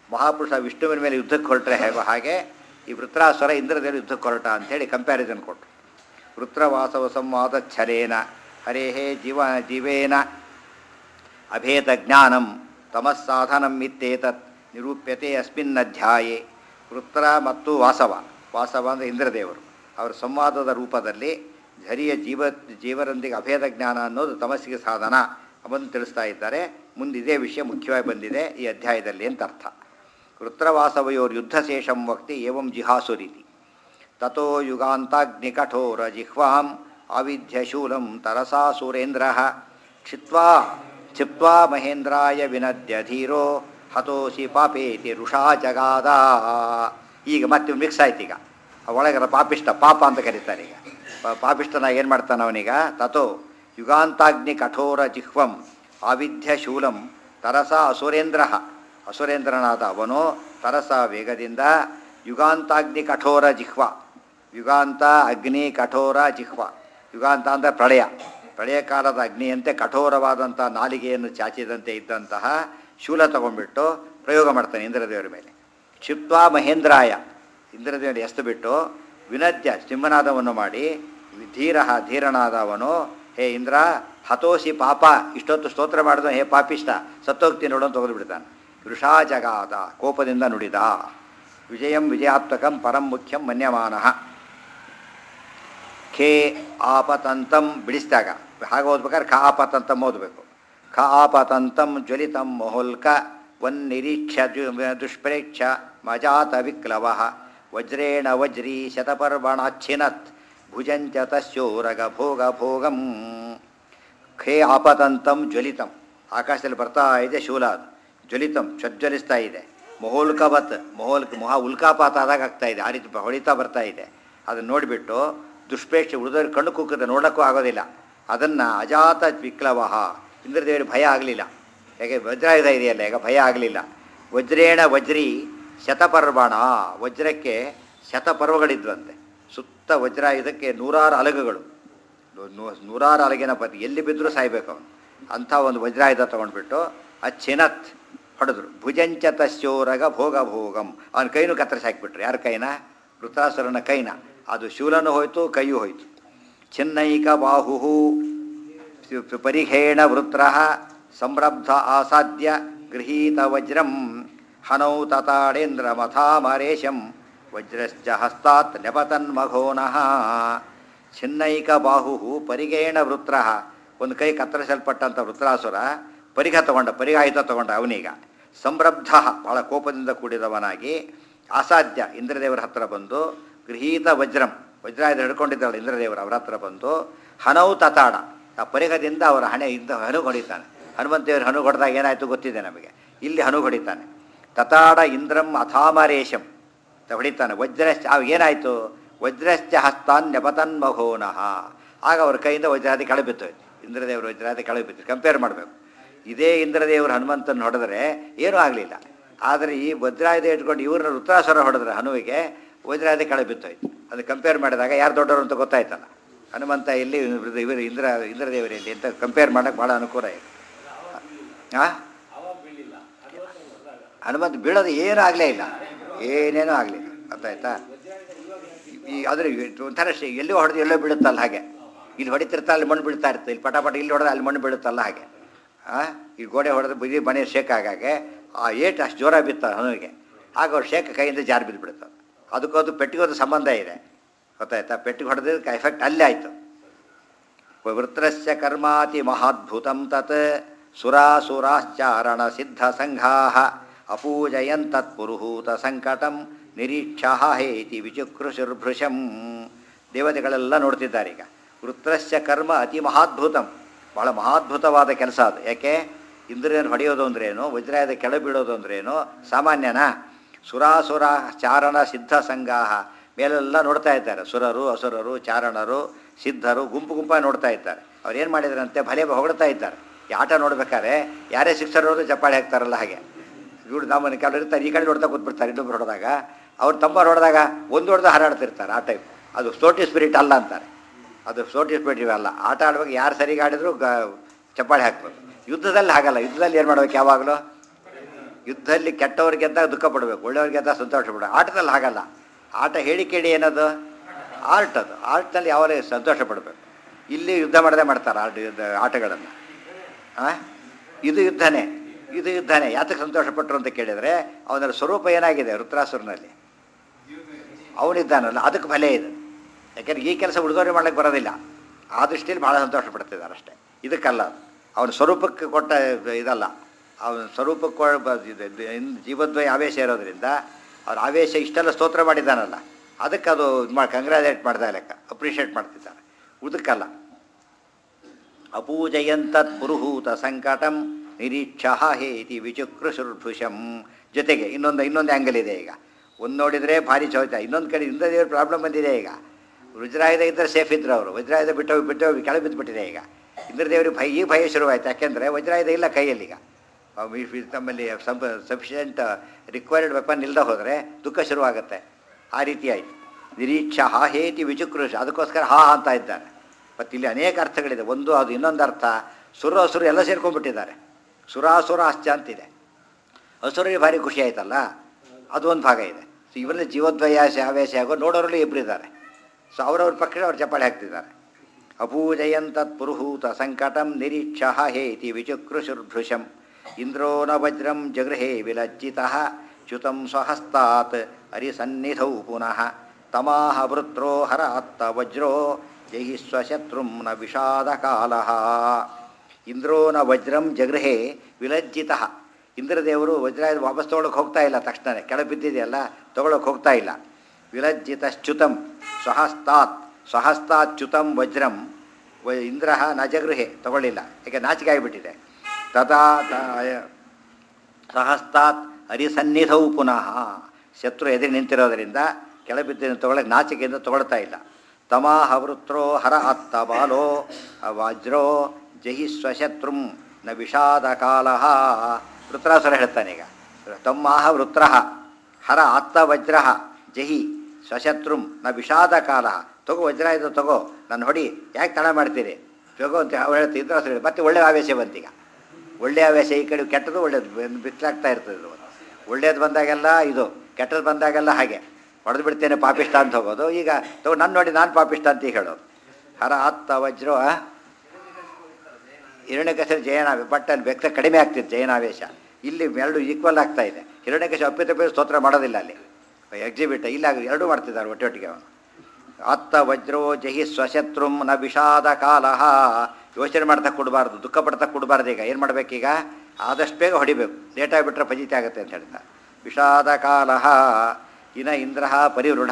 ಮಹಾಪುರುಷ ವಿಷ್ಣುವಿನ ಮೇಲೆ ಯುದ್ಧಕ್ಕೆ ಹೊರಟ್ರೆ ಹೇಗೋ ಹಾಗೆ ಈ ವೃತ್ರಾಸುರ ಇಂದ್ರದೇವರು ಯುದ್ಧಕ್ಕೆ ಹೊರಟ ಅಂತೇಳಿ ಕಂಪ್ಯಾರಿಸನ್ ಕೊಟ್ಟರು ವೃತ್ರವಾಸವ ಸಂವಾದ ಛಲೇನ ಹರೇಹೇ ಜೀವ ಜೀವೇನ ಅಭೇದ ಜ್ಞಾನಂ ತಮಸ್ಸಾಧನಂ ಇತ್ಯೇತತ್ ನಿರೂಪ್ಯತೆ ಅಸ್ಮಿನ್ ಅಧ್ಯಾಯೇ ವೃತ್ರ ಮತ್ತು ವಾಸವ ವಾಸವ ಅಂದರೆ ಇಂದ್ರದೇವರು ಅವರ ಸಂವಾದದ ರೂಪದಲ್ಲಿ ಝರಿಯ ಜೀವ ಜೀವರೊಂದಿಗೆ ಅಭೇದ ಜ್ಞಾನ ಅನ್ನೋದು ತಮಸ್ಸಿಗೆ ಸಾಧನ ಅವನ್ನು ತಿಳಿಸ್ತಾ ಇದ್ದಾರೆ ಮುಂದೆ ಇದೇ ವಿಷಯ ಮುಖ್ಯವಾಗಿ ಬಂದಿದೆ ಈ ಅಧ್ಯಾಯದಲ್ಲಿ ಅಂತ ಅರ್ಥ ವೃತ್ರವಾಸವಯೋರ್ ಯುದ್ಧಶೇಷಂ ವಕ್ತಿ ಏವಂ ಜಿಹಾಸುರಿತಿ ತಥೋ ಯುಗಾಂತಾಗ್ನಿಕಠೋರ ಜಿಹ್ವಾಂ ಆವಿಧ್ಯಶೂಲಂ ತರಸಾ ಸುರೇಂದ್ರ ಕ್ಷಿತ್ವಾ ಕ್ಷಿಪ್ವಾ ಮಹೇಂದ್ರಾಯ ವಿನದ್ಯ ಧೀರೋ ಹತೋಸಿ ಪಾಪೇತಿ ಋಷಾ ಜಗಾದ ಈಗ ಮತ್ತೆ ಮಿಕ್ಸ್ ಆಯ್ತು ಈಗ ಆ ಒಳಗರ ಪಾಪಿಷ್ಟ ಪಾಪ ಅಂತ ಕರೀತಾರೆ ಈಗ ಪಾ- ಪಾಪಿಷ್ಟನ ಏನು ಮಾಡ್ತಾನೆ ಅವನೀಗ ತಥೋ ಯುಗಾಂತಾಗ್ನಿ ಕಠೋರ ಜಿಹ್ವಂ ಆವಿಧ್ಯ ಶೂಲಂ ತರಸ ಅಸುರೇಂದ್ರ ಅಸುರೇಂದ್ರನಾದ ಅವನು ತರಸ ವೇಗದಿಂದ ಯುಗಾಂತಾಗ್ನಿ ಕಠೋರ ಜಿಹ್ವ ಯುಗಾಂತ ಅಗ್ನಿ ಕಠೋರ ಜಿಹ್ವ ಯುಗಾಂತ ಅಂದರೆ ಪ್ರಳಯ ಪ್ರಳಯ ಕಾಲದ ಅಗ್ನಿಯಂತೆ ಕಠೋರವಾದಂಥ ನಾಲಿಗೆಯನ್ನು ಚಾಚಿದಂತೆ ಇದ್ದಂತಹ ಶೂಲ ತಗೊಂಡ್ಬಿಟ್ಟು ಪ್ರಯೋಗ ಮಾಡ್ತಾನೆ ಇಂದ್ರದೇವರ ಮೇಲೆ ಕ್ಷಿಪ್ವಾ ಮಹೇಂದ್ರಾಯ ಇಂದ್ರದೇವರು ಎಸ್ತು ಬಿಟ್ಟು ವಿನದ್ಯ ಸಿಂಹನಾದವನ್ನು ಮಾಡಿ ಧೀರ ಧೀರನಾದವನು ಹೇ ಇಂದ್ರ ಹತೋಸಿ ಪಾಪ ಇಷ್ಟೊತ್ತು ಸ್ತೋತ್ರ ಮಾಡಿದ ಹೇ ಪಾಪಿಷ್ಟ ಸತ್ತೋಗ್ತೀನಿ ನೋಡು ಅಂತ ತೆಗೆದು ಬಿಡ್ತಾನೆ ವೃಷಾ ಜಗಾದ ಕೋಪದಿಂದ ನುಡಿದ ವಿಜಯಂ ವಿಜಯಾತ್ಮಕಂ ಪರಂ ಮುಖ್ಯಂ ಮನ್ಯಮಾನಃ ಖೇ ಆಪತಂತಂ ಬಿಡಿಸಿದಾಗ ಹಾಗೆ ಓದ್ಬೇಕಾದ್ರೆ ಖ ಆಪತಂತಂ ಓದಬೇಕು ಖ ಆಪತಂತಂ ಜ್ವಲಿತಂ ಮಹೋಲ್ಕ ವನ್ನಿರೀಕ್ಷ ಜು- ದುಷ್ಪ್ರೇಕ್ಷ ಮಜಾತ ವಿಕ್ಲವ ವಜ್ರೇಣ ವಜ್ರೀ ಶತಪರ್ವಣಾಚ್ಛಿನತ್ ಭುಜಂಚ ತಸ್ಯೋರಗ ಭೋಗ ಭೋಗಂ ಖೇ ಆಪತಂತಂ ಜ್ವಲಿತಂ ಆಕಾಶದಲ್ಲಿ ಬರ್ತಾ ಇದೆ ಶೂಲ ಅದು ಜ್ವಲಿತಂ ಜ್ವಲಿಸ್ತಾ ಇದೆ ಮಹೋಲ್ಕವತ್ ಮಹೋಲ್ಕ ಮಹಾ ಉಲ್ಕಾಪಾತ ಆದಾಗ ಆಗ್ತಾ ಇದೆ ಆ ರೀತಿ ಬ- ಹೊಳಿತಾ ಬರ್ತಾ ಇದೆ ಅದನ್ನು ನೋಡಿಬಿಟ್ಟು ದುಷ್ಪ್ರೇಕ್ಷೆ ಉಳಿದವ್ರ ಕಣ್ಣು ಕುಕ್ಕದ ನೋಡೋಕ್ಕೂ ಆಗೋದಿಲ್ಲ ಅದನ್ನು ಅಜಾತ ವಿಕ್ಲವಹ ಇಂದ್ರದೇವರಿಗೆ ಭಯ ಆಗಲಿಲ್ಲ ಹೇಗೆ ವಜ್ರಾಯುಧ ಇದೆಯಲ್ಲ ಈಗ ಭಯ ಆಗಲಿಲ್ಲ ವಜ್ರೇಣ ವಜ್ರಿ ಶತಪರ್ವಣ ವಜ್ರಕ್ಕೆ ಶತಪರ್ವಗಳಿದ್ವಂತೆ ಸುತ್ತ ವಜ್ರಾಯುಧಕ್ಕೆ ನೂರಾರು ಅಲಗುಗಳು ನೂ- ನೂ- ನೂರಾರು ಅಲಗಿನ ಪತಿ ಎಲ್ಲಿ ಬಿದ್ದರೂ ಸಾಯ್ಬೇಕು ಅವನು ಅಂಥ ಒಂದು ವಜ್ರಾಯುಧ ತೊಗೊಂಡ್ಬಿಟ್ಟು ಅಚ್ಚಿನತ್ ಹೊಡೆದ್ರು ಭುಜಂಚ ತಸ್ಯೋರಗ ಭೋಗ ಭೋಗಂ ಅವನ ಕೈನೂ ಕತ್ತರಿಸಿ ಹಾಕಿಬಿಟ್ರು ಯಾರ ಕೈನ ವೃತ್ತಾಸುರನ ಕೈನ ಅದು ಶೂಲನೂ ಹೋಯ್ತು ಕೈಯೂ ಹೋಯ್ತು ಚಿನ್ನೈಕ ಬಾಹು ಪರಿಹೇಣ ವೃತ್ರ ಸಂರಬ್ಧ ಆಸಾದ್ಯ ಗೃಹೀತ ವಜ್ರಂ ಹನೌ ತತಾಡೇಂದ್ರ ಮಥಾಮರೇಶಂ ವಜ್ರಶ್ಚ ಹಸ್ತಾತ್ ನೆಪತನ್ಮಘೋನಃ ಚಿನ್ನೈಕ ಬಾಹು ಪರಿಗೇಣ ವೃತ್ರ ಒಂದು ಕೈ ಕತ್ತರಿಸಲ್ಪಟ್ಟಂಥ ವೃತ್ರಾಸುರ ಪರಿಘ ತಗೊಂಡ ಪರಿಗಾಯುಧ ತಗೊಂಡ ಅವನೀಗ ಸಂರಬ್ಧ ಬಹಳ ಕೋಪದಿಂದ ಕೂಡಿದವನಾಗಿ ಅಸಾಧ್ಯ ಇಂದ್ರದೇವರ ಹತ್ರ ಬಂದು ಗೃಹೀತ ವಜ್ರಂ ವಜ್ರಾಯುಧ ಹಿಡ್ಕೊಂಡಿದ್ದಾಳೆ ಇಂದ್ರದೇವರು ಅವರ ಹತ್ರ ಬಂದು ಹನೌ ತತಾಡ ಆ ಪರಿಘದಿಂದ ಅವರ ಹಣೆ ಇಂದ ಹನು ಹೊಡಿತಾನೆ ಹನುಮಂತೇವರು ಹನು ಹೊಡೆದಾಗ ಏನಾಯಿತು ಗೊತ್ತಿದೆ ನಮಗೆ ಇಲ್ಲಿ ಹನು ಹೊಡಿತಾನೆ ತತಾಡ ಇಂದ್ರಂ ಅಥಾಮರೇಶಂ ಅಂತ ಹೊಡಿತಾನೆ ವಜ್ರಶ್ಚ ಅವಾಗ ಏನಾಯಿತು ವಜ್ರಶ್ಚ ಹಸ್ತಾನ್ ನೆಪತನ್ಮಘೋನಃ ಆಗ ಅವ್ರ ಕೈಯಿಂದ ವಜ್ರಾದಿ ಕೆಳಬಿತ್ತೋಯ್ತು ಇಂದ್ರದೇವರು ವಜ್ರಾದಿ ಕೆಳಬಿತ್ತು ಕಂಪೇರ್ ಮಾಡಬೇಕು ಇದೇ ಇಂದ್ರದೇವರು ಹನುಮಂತನ ಹೊಡೆದ್ರೆ ಏನೂ ಆಗಲಿಲ್ಲ ಆದರೆ ಈ ವಜ್ರಾಯುಧ ಇಟ್ಕೊಂಡು ಇವ್ರನ್ನ ರುದ್ರಾಸುರ ಹೊಡೆದ್ರೆ ಹನುವಿಗೆ ವಜ್ರಾಯುಧ ಕೆಳಗೆ ಬಿತ್ತೋಯ್ತು ಅದು ಕಂಪೇರ್ ಮಾಡಿದಾಗ ಯಾರು ದೊಡ್ಡವರು ಅಂತ ಗೊತ್ತಾಯ್ತಲ್ಲ ಹನುಮಂತ ಎಲ್ಲಿ ಇವ್ರು- ಇವರು ಇಂದ್ರ ಇಂದ್ರದೇವರು ಎಲ್ಲಿ ಅಂತ ಕಂಪೇರ್ ಮಾಡೋಕ್ಕೆ ಭಾಳ ಅನುಕೂಲ ಇದೆ ಹಾಂ ಹನುಮಂತ ಬೀಳೋದು ಏನೂ ಆಗಲೇ ಇಲ್ಲ ಏನೇನೂ ಆಗಲಿಲ್ಲ ಗೊತ್ತಾಯ್ತಾ ಈ ಆದರೆ ಒಂಥರ ಶೇ- ಎಲ್ಲಿ ಹೊಡೆದು ಎಲ್ಲೋ ಬೀಳುತ್ತಲ್ಲ ಹಾಗೆ ಇಲ್ಲಿ ಹೊಡಿತಿರ್ತಾ ಅಲ್ಲಿ ಮಣ್ಣು ಬೀಳ್ತಾ ಇರ್ತದೆ ಇಲ್ಲಿ ಪಟಾಪಟ ಇಲ್ಲಿ ಹೊಡೆದ್ರೆ ಅಲ್ಲಿ ಮಣ್ಣು ಬೀಳುತ್ತಲ್ಲ ಹಾಗೆ ಆ ಈ ಗೋಡೆ ಹೊಡೆದು ಬರೀ ಮನೆ ಶೇಕ್ ಆಗಾಗೆ ಆ ಏಟು ಅಷ್ಟು ಜೋರ ಬಿತ್ತ ಹನುವಿಗೆ ಆಗ ಅವ್ರು ಶೇಕ್ ಕೈಯಿಂದ ಜಾರಿ ಬಿದ್ದು ಬಿಡುತ್ತೆ ಅದಕ್ಕದು ಪೆಟ್ಟಿಗೋದು ಸಂಬಂಧ ಇದೆ ಗೊತ್ತಾಯ್ತಾ ಪೆಟ್ಟಿಗೆ ಹೊಡೆದಕ್ಕೆ ಎಫೆಕ್ಟ್ ಅಲ್ಲೇ ಆಯಿತು ವೃತ್ರಸ್ಯ ಕರ್ಮಾತಿ ಮಹಾದ್ಭುತಂ ತತ್ ಸುರಾಸುರಾಶ್ಚಾರಣ ಸಿದ್ಧ ಸಂಘಾ ಅಪೂಜಯಂತತ್ ಪುರುಹೂತ ಸಂಕಟಂ ನಿರೀಕ್ಷಾ ಹೇತಿ ವಿಚುಕೃಶುರ್ಭೃಶಂ ದೇವತೆಗಳೆಲ್ಲ ನೋಡ್ತಿದ್ದಾರೆ ಈಗ ವೃತ್ರಸ್ಯ ಕರ್ಮ ಅತಿ ಮಹಾದ್ಭುತಂ ಬಹಳ ಮಹಾದ್ಭುತವಾದ ಕೆಲಸ ಅದು ಯಾಕೆ ಇಂದ್ರಿಯನ್ನು ಹೊಡೆಯೋದು ಅಂದ್ರೇನು ವಜ್ರಾಯದ ಕೆಳ ಬೀಳೋದು ಅಂದ್ರೇನು ಸಾಮಾನ್ಯನಾ ಸುರಾಸುರ ಚಾರಣ ಸಿದ್ಧ ಸಂಘಾಹ ಮೇಲೆಲ್ಲ ನೋಡ್ತಾ ಇದ್ದಾರೆ ಸುರರು ಅಸುರರು ಚಾರಣರು ಸಿದ್ಧರು ಗುಂಪು ಗುಂಪಾಗಿ ನೋಡ್ತಾ ಇದ್ದಾರೆ ಅವ್ರು ಏನು ಮಾಡಿದ್ರಂತೆ ಭಲೆ ಹೊಗಳ್ತಾ ಇದ್ದಾರೆ ಈ ಆಟ ನೋಡ್ಬೇಕಾದ್ರೆ ಯಾರೇ ಶಿಕ್ಷರು ಹೋದ್ರು ಚಪ್ಪಾಳೆ ಹಾಕ್ತಾರಲ್ಲ ಹಾಗೆ ಇವ್ರು ನಮ್ಮನ್ನು ಕೆಲವರು ಇರ್ತಾರೆ ಈ ಕಡೆ ನೋಡ್ತಾ ಕೂತ್ಬಿಡ್ತಾರೆ ಇನ್ನೊಬ್ರು ಹೊಡೆದಾಗ ಅವ್ರು ತಮ್ಮ ಹೊಡೆದಾಗ ಒಂದು ಹೊಡೆದ ಹಾರಾಡ್ತಿರ್ತಾರೆ ಆ ಟೈಪ್ ಅದು ಸೋಟಿ ಸ್ಪಿರಿಟ್ ಅಲ್ಲ ಅಂತಾರೆ ಅದು ಸೋಟಿ ಸ್ಪಿರಿಟ್ ಇವೆಲ್ಲ ಆಟ ಆಡುವಾಗ ಯಾರು ಸರಿಗೆ ಆಡಿದ್ರು ಗ ಚಪ್ಪಾಳೆ ಹಾಕ್ಬೇಕು ಯುದ್ಧದಲ್ಲಿ ಹಾಗಲ್ಲ ಯುದ್ಧದಲ್ಲಿ ಏನು ಮಾಡ್ಬೇಕು ಯಾವಾಗಲೂ ಯುದ್ಧದಲ್ಲಿ ಕೆಟ್ಟವ್ರಿಗೆ ಗೆದ್ದಾಗ ದುಃಖ ಪಡಬೇಕು ಒಳ್ಳೆಯವ್ರಿಗೆ ಗೆದ್ದಾಗ ಸಂತೋಷ ಪಡ ಆಟದಲ್ಲಿ ಹಾಗಲ್ಲ ಆಟ ಹೇಳಿ ಕೇಳಿ ಏನದು ಆರ್ಟ್ ಅದು ಆರ್ಟ್ನಲ್ಲಿ ಯಾವಾಗಲೇ ಸಂತೋಷ ಪಡಬೇಕು ಇಲ್ಲಿ ಯುದ್ಧ ಮಾಡದೆ ಮಾಡ್ತಾರೆ ಆಟ ಯುದ್ಧ ಆಟಗಳನ್ನು ಆ? ಇದು ಯುದ್ಧನೇ ಇದು ಯುದ್ಧನೇ ಯಾತಕ್ಕೆ ಸಂತೋಷ ಪಟ್ಟರು ಅಂತ ಕೇಳಿದರೆ ಅವನ ಸ್ವರೂಪ ಏನಾಗಿದೆ ರುದ್ರಾಸುರನಲ್ಲಿ ಅವನಿದ್ದಾನಲ್ಲ ಅದಕ್ಕೆ ಭಲೆ ಇದೆ ಯಾಕೆಂದ್ರೆ ಈ ಕೆಲಸ ಉಳಿದೋರಿ ಮಾಡ್ಲಿಕ್ಕೆ ಬರೋದಿಲ್ಲ ಆ ದೃಷ್ಟಿಯಲ್ಲಿ ಭಾಳ ಸಂತೋಷ ಪಡ್ತಿದ್ದಾರೆ ಅಷ್ಟೇ ಇದಕ್ಕಲ್ಲ ಅದು. ಅವನ ಸ್ವರೂಪಕ್ಕೆ ಕೊಟ್ಟ ಇದಲ್ಲ ಅವನ ಸ್ವರೂಪಕ್ಕೆ ಕೊ- ಬ- ಇದು- ಇದು- ಇನ್- ಜೀವದ್ವಯ ಆವೇಶ ಇರೋದ್ರಿಂದ ಅವ್ರ ಆವೇಶ ಇಷ್ಟೆಲ್ಲ ಸ್ತೋತ್ರ ಮಾಡಿದ್ದಾನಲ್ಲ ಅದಕ್ಕೆ ಅದು ಇದು ಮಾಡಿ ಕಂಗ್ರ್ಯಾಚುಲೇಟ್ ಮಾಡ್ತಾ ಲೆಕ್ಕ ಅಪ್ರಿಷಿಯೇಟ್ ಮಾಡ್ತಿದ್ದಾರೆ ಉದಕ್ಕಲ್ಲ ಅಪೂಜಯಂತತ್ ಪುರುಹೂತ ಸಂಕಟಂ ನಿರೀಕ್ಷ ಹೇತಿ ವಿಚುಕೃಶುರ್ಭುಷಂ ಜೊತೆಗೆ ಇನ್ನೊಂದು ಇನ್ನೊಂದು ಆ್ಯಂಗಲ್ ಇದೆ ಈಗ ಒಂದು ನೋಡಿದರೆ ಭಾರಿ ಚೌತ ಇನ್ನೊಂದು ಕಡೆ ಇಂದ ದೇವ್ರ ಪ್ರಾಬ್ಲಮ್ ಬಂದಿದೆ ಈಗ ವಜ್ರಾಯುಧ ಇದ್ದರೆ ಸೇಫ್ ಇದ್ರು ಅವರು ವಜ್ರಾಯುಧ ಬಿಟ್ಟು ಬಿಟ್ಟು ಕೆಳಗೆ ಬಿದ್ದುಬಿಟ್ಟಿದೆ ಈಗ ಇಂದ್ರದೇವರಿಗೆ ಭಯ ಈ ಭಯ ಶುರುವಾಯಿತು ಯಾಕೆಂದರೆ ವಜ್ರಾಯುಧ ಇಲ್ಲ ಕೈಯಲ್ಲಿ ಈಗ ಅವ್ ಈ- ಈ ತಮ್ಮಲ್ಲಿ ಸಬ್ ಸಫಿಷಿಯೆಂಟ್ ರಿಕ್ವೈರ್ಡ್ ವೆಪನ್ ಇಲ್ಲದೆ ಹೋದರೆ ದುಃಖ ಶುರುವಾಗುತ್ತೆ ಆ ರೀತಿ ಆಯಿತು ನಿರೀಕ್ಷ ಹಾ ಹೇತಿ ವಿಚುಕೃಷ ಅದಕ್ಕೋಸ್ಕರ ಹಾ ಅಂತ ಇದ್ದಾರೆ ಮತ್ತು ಇಲ್ಲಿ ಅನೇಕ ಅರ್ಥಗಳಿದೆ ಒಂದು ಅದು ಇನ್ನೊಂದು ಅರ್ಥ ಸುರ ಅಸುರು ಎಲ್ಲ ಸೇರ್ಕೊಂಡ್ಬಿಟ್ಟಿದ್ದಾರೆ ಸುರಾಸುರ ಅಶ್ಚ ಅಂತಿದೆ ಹಸುರಿಗೆ ಭಾರಿ ಖುಷಿ ಆಯ್ತಲ್ಲ ಅದು ಒಂದು ಭಾಗ ಇದೆ ಸೊ ಇವರಲ್ಲಿ ಜೀವದ್ವಯ ಆವೇಶ ಆಗೋ ನೋಡೋರಲ್ಲಿ ಇಬ್ಬರಿದ್ದಾರೆ ಸೊ ಅವ್ರವ್ರ ಪಕ್ಷ ಅವ್ರು ಚಪ್ಪಾಳೆ ಹಾಕ್ತಿದ್ದಾರೆ ಅಪೂಜಯಂತತ್ ಪುರುಹೂತ ಸಂಕಟಂ ನಿರೀಕ್ಷ ಹೇತಿ ವಿಚುಕೃಶುರ್ಭೃಶಂ ಇಂದ್ರೋ ನ ವಜ್ರಂ ಜಗೃಹೇ ವಿಲಜ್ಜಿತ ಚ್ಯುತಂ ಸ್ವಹಸ್ತಾತ್ ಹರಿಸನ್ನಿಧೌ ಪುನಃ ತಮಾಹ ವೃತ್ರೋ ಹರ ಅತ್ತ ವಜ್ರೋ ಜಹಿ ಸ್ವಶತ್ರುಂ ನ ವಿಷಾದ ಕಾಲ ಇಂದ್ರೋ ನ ವಜ್ರಂ ಜಗೃಹೇ ವಿಲಜ್ಜಿತ ಇಂದ್ರದೇವರು ವಜ್ರ ವಾಪಸ್ ತೊಗೊಳಕ್ಕೆ ಹೋಗ್ತಾ ಇಲ್ಲ ತಕ್ಷಣ ಕೆಳ ಬಿದ್ದಿದೆಯಲ್ಲ ತೊಗೊಳಕ್ಕೆ ಹೋಗ್ತಾ ಇಲ್ಲ ವಿಲಜ್ಜಿತಶ್ಚ್ಯುತಂ ಸ್ವಹಸ್ತಾತ್ ಸ್ವಹಸ್ತಾತ್ ಚ್ಯುತಂ ವಜ್ರಂ ವ ಇಂದ್ರ ನ ಜಗೃಹೆ ತಗೊಳ್ಳಿಲ್ಲ ಯಾಕೆ ನಾಚಿಕೆ ಆಗಿಬಿಟ್ಟಿದೆ ತಥಾ ತ- ಸಹಸ್ತಾತ್ ಹರಿಸನ್ನಿಧೌ ಪುನಃ ಶತ್ರು ಎದುರು ನಿಂತಿರೋದರಿಂದ ಕೆಳಬಿದ್ದ ತಗೊಳಕ್ಕೆ ನಾಚಿಕೆಯಿಂದ ತಗೊಳ್ತಾ ಇಲ್ಲ ತಮಾಹ ವೃತ್ರೋ ಹರ ಅತ್ತ ಬಾಲೋ ವಜ್ರೋ ಜಹಿ ಸ್ವಶತ್ರುಂ ನ ವಿಷಾದ ಕಾಲ ವೃತ್ರಾಸುರ ಹೇಳ್ತಾನೆ ಈಗ ತಮ್ಮಾಹ ವೃತ್ರ ಹರ ಅತ್ತ ವಜ್ರ ಜಹಿ ಸ್ವಶತ್ರುಂ ನ ವಿಷಾದ ಕಾಲ ತಗೋ ವಜ್ರ ಇದು ತಗೋ ನಾನು ಹೊಡಿ ಯಾಕೆ ತಡ ಮಾಡ್ತೀರಿ ತಗೋ ಅಂತ ಅವ್ರು ಹೇಳ್ತಾ ಇಂದ್ರಾಸುರ ಹೇಳಿ ಮತ್ತೆ ಒಳ್ಳೆ ಆವೇಶ ಬಂತೀಗ ಒಳ್ಳೆ ಆವೇಶ ಈ ಕಡೆ ಕೆಟ್ಟದ್ದು ಒಳ್ಳೇದು ಬೆ- ಬಿತ್ತಲಾಗ್ತಾ ಇರ್ತದೆ ಇದು ಒಳ್ಳೇದು ಬಂದಾಗೆಲ್ಲ ಇದು ಕೆಟ್ಟದ್ದು ಬಂದಾಗೆಲ್ಲ ಹಾಗೆ ಹೊಡೆದು ಬಿಡ್ತೇನೆ ಪಾಪಿಷ್ಟ ಅಂತ ಹೋಗೋದು ಈಗ ತಗೋ ನಾನು ನೋಡಿ ನಾನು ಪಾಪಿಷ್ಟ ಅಂತ ಈಗ ಹೇಳೋದು ಹರ ಅತ್ತ ವಜ್ರೋ ಹಿರಣ್ಯಕಶನ ಜಯನಾವೆ ಬಟ್ ಅಲ್ಲಿ ವ್ಯಕ್ತ ಕಡಿಮೆ ಆಗ್ತಿತ್ತು ಜಯನಾವೇಶ ಇಲ್ಲಿ ಎರಡು ಈಕ್ವಲ್ ಆಗ್ತಾ ಇದೆ ಹಿರಣ್ಯಕಶ ಅಪ್ಪಿತಪ್ಪಿ ಸ್ತೋತ್ರ ಮಾಡೋದಿಲ್ಲ ಅಲ್ಲಿ ಎಕ್ಸಿಬಿಟ್ ಇಲ್ಲ ಎರಡೂ ಮಾಡ್ತಿದ್ದಾರೆ ಒಟ್ಟೊಟ್ಟಿಗೆ ಅವನು ಅತ್ತ ವಜ್ರೋ ಜಹಿ ಸ್ವಶತ್ರುಂ ನ ವಿಷಾದ ಕಾಲ ಯೋಚನೆ ಮಾಡ್ತಾ ಕೊಡಬಾರ್ದು ದುಃಖ ಪಡ್ತಾ ಕೊಡಬಾರ್ದು ಈಗ ಏನು ಮಾಡಬೇಕೀಗ ಆದಷ್ಟು ಬೇಗ ಹೊಡಿಬೇಕು ಲೇಟ್ ಆಗಿಬಿಟ್ರೆ ಫಜಿತಿ ಆಗುತ್ತೆ ಅಂತ ಹೇಳ್ತಾರೆ ವಿಷಾದ ಕಾಲ ಇನ ಇಂದ್ರ ಪರಿವೃಢ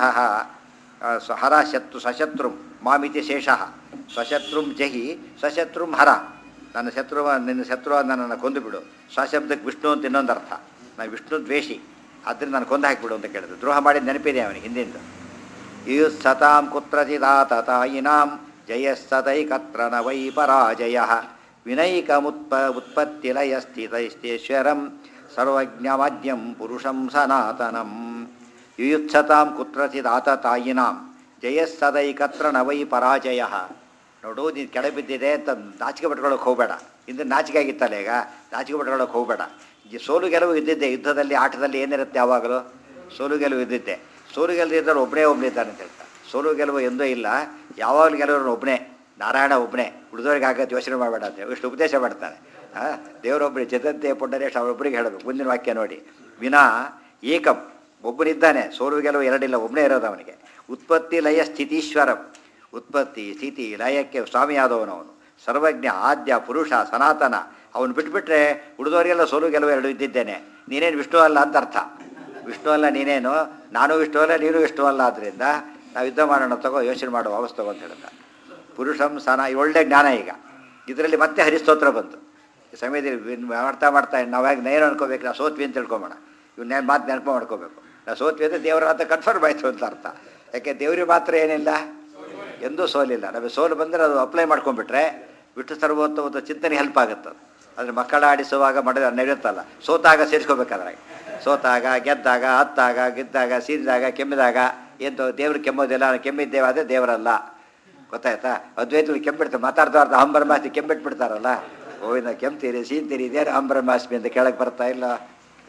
ಹರ ಶತ್ರು ಸಶತ್ರುಂ ಮಾಮಿತಿ ಶೇಷಃ ಸ್ವಶತ್ರುಂ ಜಹಿ ಸ್ವಶತ್ರುಂ ಹರ ನನ್ನ ಶತ್ರುವ ನಿನ್ನ ಶತ್ರುವ ನನ್ನನ್ನು ಕೊಂದು ಬಿಡು ಸ್ವಶಬ್ದಕ್ಕೆ ವಿಷ್ಣು ಅಂತ ಇನ್ನೊಂದು ಅರ್ಥ ನಾನು ವಿಷ್ಣು ದ್ವೇಷಿ ಆದ್ದರಿಂದ ನಾನು ಕೊಂದು ಹಾಕಿಬಿಡು ಅಂತ ಕೇಳಿದ್ರು ದ್ರೋಹ ಮಾಡಿದ ನೆನಪಿದೆ ಅವನಿಗೆ ಹಿಂದಿಂದ ಯುತ್ಸತಾಂ ಕುತ್ರಚಿದಾತ ತಾಯಿನಾಂ ಜಯಸ್ಸತೈಕತ್ರ ನ ವೈ ಪರಾಜಯ ವಿನೈಕಮುತ್ಪ ಉತ್ಪತ್ತಿಲಯಸ್ಥಿತೈಸ್ತೇಶ್ವರಂ ಸರ್ವಜ್ಞವಾದ್ಯಂ ಪುರುಷಂ ಸನಾತನಂ ಯುಯುತ್ಸತಾಂ ಕುತ್ರಚಿದಾತ ತಾಯಿನಾಂ ಜಯಸ್ಸದೈಕತ್ರ ನ ವೈ ಪರಾಜಯ ನೋಡು ನೀನು ಕೆಳ ಬಿದ್ದಿದೆ ಅಂತ ನಾಚಿಕೆ ಪಟ್ಕೊಳ್ಳೋಕೆ ಹೋಗಬೇಡ ಇಂದು ನಾಚಿಕೆ ಆಗಿತ್ತಲ್ಲ ಈಗ ನಾಚಿಕೆ ಪಟ್ಕೊಳ್ಳೋಕೆ ಹೋಗಬೇಡ ಈ ಸೋಲು ಗೆಲುವು ಇದ್ದಿದ್ದೆ ಯುದ್ಧದಲ್ಲಿ ಆಟದಲ್ಲಿ ಏನಿರುತ್ತೆ ಯಾವಾಗಲೂ ಸೋಲು ಗೆಲುವು ಇದ್ದಿದ್ದೆ ಸೋಲು ಗೆಲುವು ಇದ್ದರೆ ಒಬ್ಬನೇ ಒಬ್ಬನೇ ಇದ್ದಾನೆ ಅಂತ ಹೇಳ್ತಾರೆ ಸೋಲು ಗೆಲುವು ಎಂದೂ ಇಲ್ಲ ಯಾವಾಗಲೂ ಗೆಲುವರು ಒಬ್ಬನೇ ನಾರಾಯಣ ಒಬ್ಬನೇ ಉಳಿದವ್ರಿಗೆ ಆಗತ್ತೆ ಯೋಚನೆ ಮಾಡಬೇಡ ಅಂತ ಇಷ್ಟು ಉಪದೇಶ ಮಾಡ್ತಾನೆ ಹಾಂ ದೇವರೊಬ್ಬರೇ ಜದಂತೆ ಪುಂಡರೇಶ್ ಅವರೊಬ್ಬರಿಗೆ ಹೇಳಬೇಕು ಮುಂದಿನ ವಾಕ್ಯ ನೋಡಿ ವಿನಾ ಏಕಂ ಒಬ್ಬನಿದ್ದಾನೆ ಸೋಲು ಗೆಲುವು ಎರಡಿಲ್ಲ ಒಬ್ಬನೇ ಇರೋದು ಅವನಿಗೆ ಉತ್ಪತ್ತಿ ಲಯ ಸ್ಥಿತೀಶ್ವರಂ ಉತ್ಪತ್ತಿ ಸ್ಥಿತಿ ಲಯಕ್ಕೆ ಸ್ವಾಮಿಯಾದವನು ಅವನು ಸರ್ವಜ್ಞ ಆದ್ಯ ಪುರುಷ ಸನಾತನ ಅವನು ಬಿಟ್ಬಿಟ್ರೆ ಉಳಿದವರಿಗೆಲ್ಲ ಸೋಲು ಗೆಲುವು ಎರಡು ಇದ್ದಿದ್ದೇನೆ ನೀನೇನು ವಿಷ್ಣು ಅಲ್ಲ ಅಂತ ಅರ್ಥ ವಿಷ್ಣು ಅಲ್ಲ ನೀನೇನು ನಾನು ವಿಷ್ಣು ಅಲ್ಲ ನೀನು ವಿಷ್ಣು ಅಲ್ಲ ಆದ್ದರಿಂದ ನಾವು ಯುದ್ಧ ಮಾಡೋಣ ತಗೋ ಯೋಚನೆ ಮಾಡುವ ಅವಸ್ಥೆ ತಗೋ ಅಂತ ಹೇಳ್ದ ಪುರುಷಂ ಸನ ಒಳ್ಳೆ ಜ್ಞಾನ ಈಗ ಇದರಲ್ಲಿ ಮತ್ತೆ ಹರಿಸ್ತೋತ್ರ ಬಂತು ಈ ಸಮಯದಲ್ಲಿ ವಿನ್- ಮಾಡ್ತಾ ಮಾಡ್ತಾ ನಾವಾಗ ಏನು ಅನ್ಕೋಬೇಕು ನಾವು ಸೋತ್ವಿ ಅಂತ ತಿಳ್ಕೊಂಬೋಣ ಇವನ್ನ ಮಾತು ನೆನಪು ಮಾಡ್ಕೋಬೇಕು ನಾವು ಸೋತ್ವಿ ಅಂದರೆ ದೇವರ ಅಂತ ಕನ್ಫರ್ಮ್ ಆಯಿತು ಅಂತ ಅರ್ಥ ಯಾಕೆ ದೇವ್ರಿಗೆ ಮಾತ್ರ ಏನಿಲ್ಲ ಎಂದೂ ಸೋಲಿಲ್ಲ ನಮಗೆ ಸೋಲು ಬಂದರೆ ಅದು ಅಪ್ಲೈ ಮಾಡ್ಕೊಂಡ್ಬಿಟ್ರೆ ವಿಷ್ಣು ಸರ್ವೋತ್ತಮದ ಚಿಂತನೆ ಹೆಲ್ಪ್ ಆಗುತ್ತೆ ಅದು ಆದರೆ ಮಕ್ಕಳ ಆಡಿಸುವಾಗ ಮಾಡಿದ ನಡೆಯುತ್ತಲ್ಲ ಸೋತಾಗ ಸೇರಿಸ್ಕೋಬೇಕಾದ್ರೆ ಸೋತಾಗ ಗೆದ್ದಾಗ ಹತ್ತಾಗ ಗೆದ್ದಾಗ ಸೀರಿದಾಗ ಕೆಮ್ಮಿದಾಗ ಏನು ದೇವ್ರು ಕೆಮ್ಮೋದಿಲ್ಲ ನಾನು ಕೆಮ್ಮಿದ್ದೇವೆ ಅದೇ ದೇವರಲ್ಲ ಗೊತ್ತಾಯ್ತಾ ಅದ್ವೈತಗಳು ಕೆಂಬಿಡ್ತಾರೆ ಮಾತಾಡ್ತಾ ಹಂಬರ ಮಾಸಿ ಕೆಂಬಿಟ್ಬಿಡ್ತಾರಲ್ಲ ಓ ಇನ್ನು ಕೆಮ್ತೀರಿ ಸೀನ್ತೀರಿ ಇದೇನು ಹಂಬರ ಮಾಸ್ಮಿ ಅಂತ ಕೇಳಕ್ಕೆ ಬರ್ತಾ ಇಲ್ಲ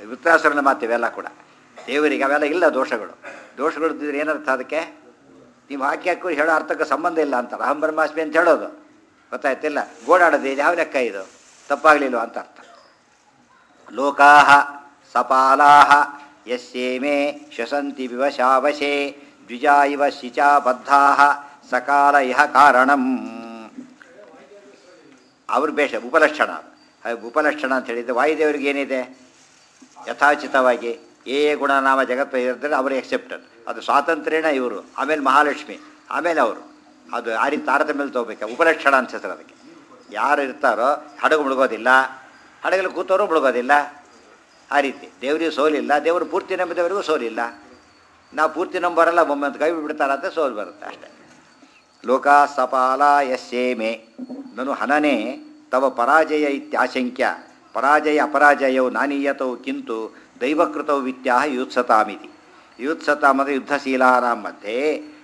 ವೃತ್ತಾಸುರನ ಮಾತು ಇವೆಲ್ಲ ಕೂಡ ದೇವರಿಗೆ ಅವೆಲ್ಲ ಇಲ್ಲ ದೋಷಗಳು ದೋಷಗಳು ಇದ್ದಿದ್ರೆ ಏನರ್ಥ ಅದಕ್ಕೆ ನೀವು ಹಾಕಿ ಹಾಕಿ ಹೇಳೋ ಅರ್ಥಕ್ಕೆ ಸಂಬಂಧ ಇಲ್ಲ ಅಂತಾರೆ ಅಹಂ ಬ್ರಹ್ಮಾಸ್ಮಿ ಅಂತ ಹೇಳೋದು ಗೊತ್ತಾಯ್ತಿಲ್ಲ ಗೋಡಾಡೋದು ಇದು ಯಾವ ಲೆಕ್ಕ ಇದು ತಪ್ಪಾಗಲಿಲ್ಲ ಅಂತ ಅರ್ಥ ಲೋಕಾಹ ಸಪಾಲಾಹ ಯಸ್ಯೇಮೇ ಶಸಂತಿ ವಿವಶಾವಶೇ ದ್ವಿಜಾ ಇವ ಶಿಚಾ ಬದ್ಧಾಹ ಸಕಾಲ ಇಹ ಕಾರಣಂ ಅವ್ರ ಬೇಷ ಉಪಲಕ್ಷಣ ಅದು ಉಪಲಕ್ಷಣ ಅಂತ ಹೇಳಿದ್ರೆ ವಾಯುದೇವರಿಗೆ ಏನಿದೆ ಯಥಾಚಿತವಾಗಿ ಏ ಏ ಗುಣನಾಮ ಜಗತ್ತು ಇರ್ತಾರೆ ಅವರು ಎಕ್ಸೆಪ್ಟೆಡ್ ಅದು ಸ್ವಾತಂತ್ರ್ಯನ ಇವರು ಆಮೇಲೆ ಮಹಾಲಕ್ಷ್ಮಿ ಆಮೇಲೆ ಅವರು ಅದು ಆ ರೀತಿ ತಾರತಮ್ಯದಲ್ಲಿ ತೊಗೋಬೇಕು ಉಪಲಕ್ಷಣ ಅಂತ ಹೆಸರು ಅದಕ್ಕೆ ಯಾರು ಇರ್ತಾರೋ ಹಡಗು ಮುಳುಗೋದಿಲ್ಲ ಹಡಗಲ್ಲಿ ಕೂತವರು ಮುಳುಗೋದಿಲ್ಲ ಆ ರೀತಿ ದೇವರಿಗೂ ಸೋಲಿಲ್ಲ ದೇವರು ಪೂರ್ತಿ ನಂಬಿದವರಿಗೂ ಸೋಲಿಲ್ಲ ನಾವು ಪೂರ್ತಿ ನಂಬರಲ್ಲ ಒಮ್ಮೆ ಕೈ ಬಿಡ್ತಾರಂತೆ ಸೋಲು ಬರುತ್ತೆ ಅಷ್ಟೇ ಲೋಕ ಸಪಾಲ ಯಸ್ಯೇ ಮೇ ನನು ಹನನೆ ತವ ಪರಾಜಯ ಇತ್ಯಾಶಂಕ್ಯ ಪರಾಜಯ ಅಪರಾಜಯವು ನಾನೀಯತೌ ಕಿಂತು ದೈವಕೃತೌ ವಿತ್ಯಾಹ ಯುತ್ಸತಾಮಿತಿ ಯುತ್ಸತಾಮ್ ಅಂದರೆ ಯುದ್ಧಶೀಲಾನಾಂ ಮಧ್ಯೆ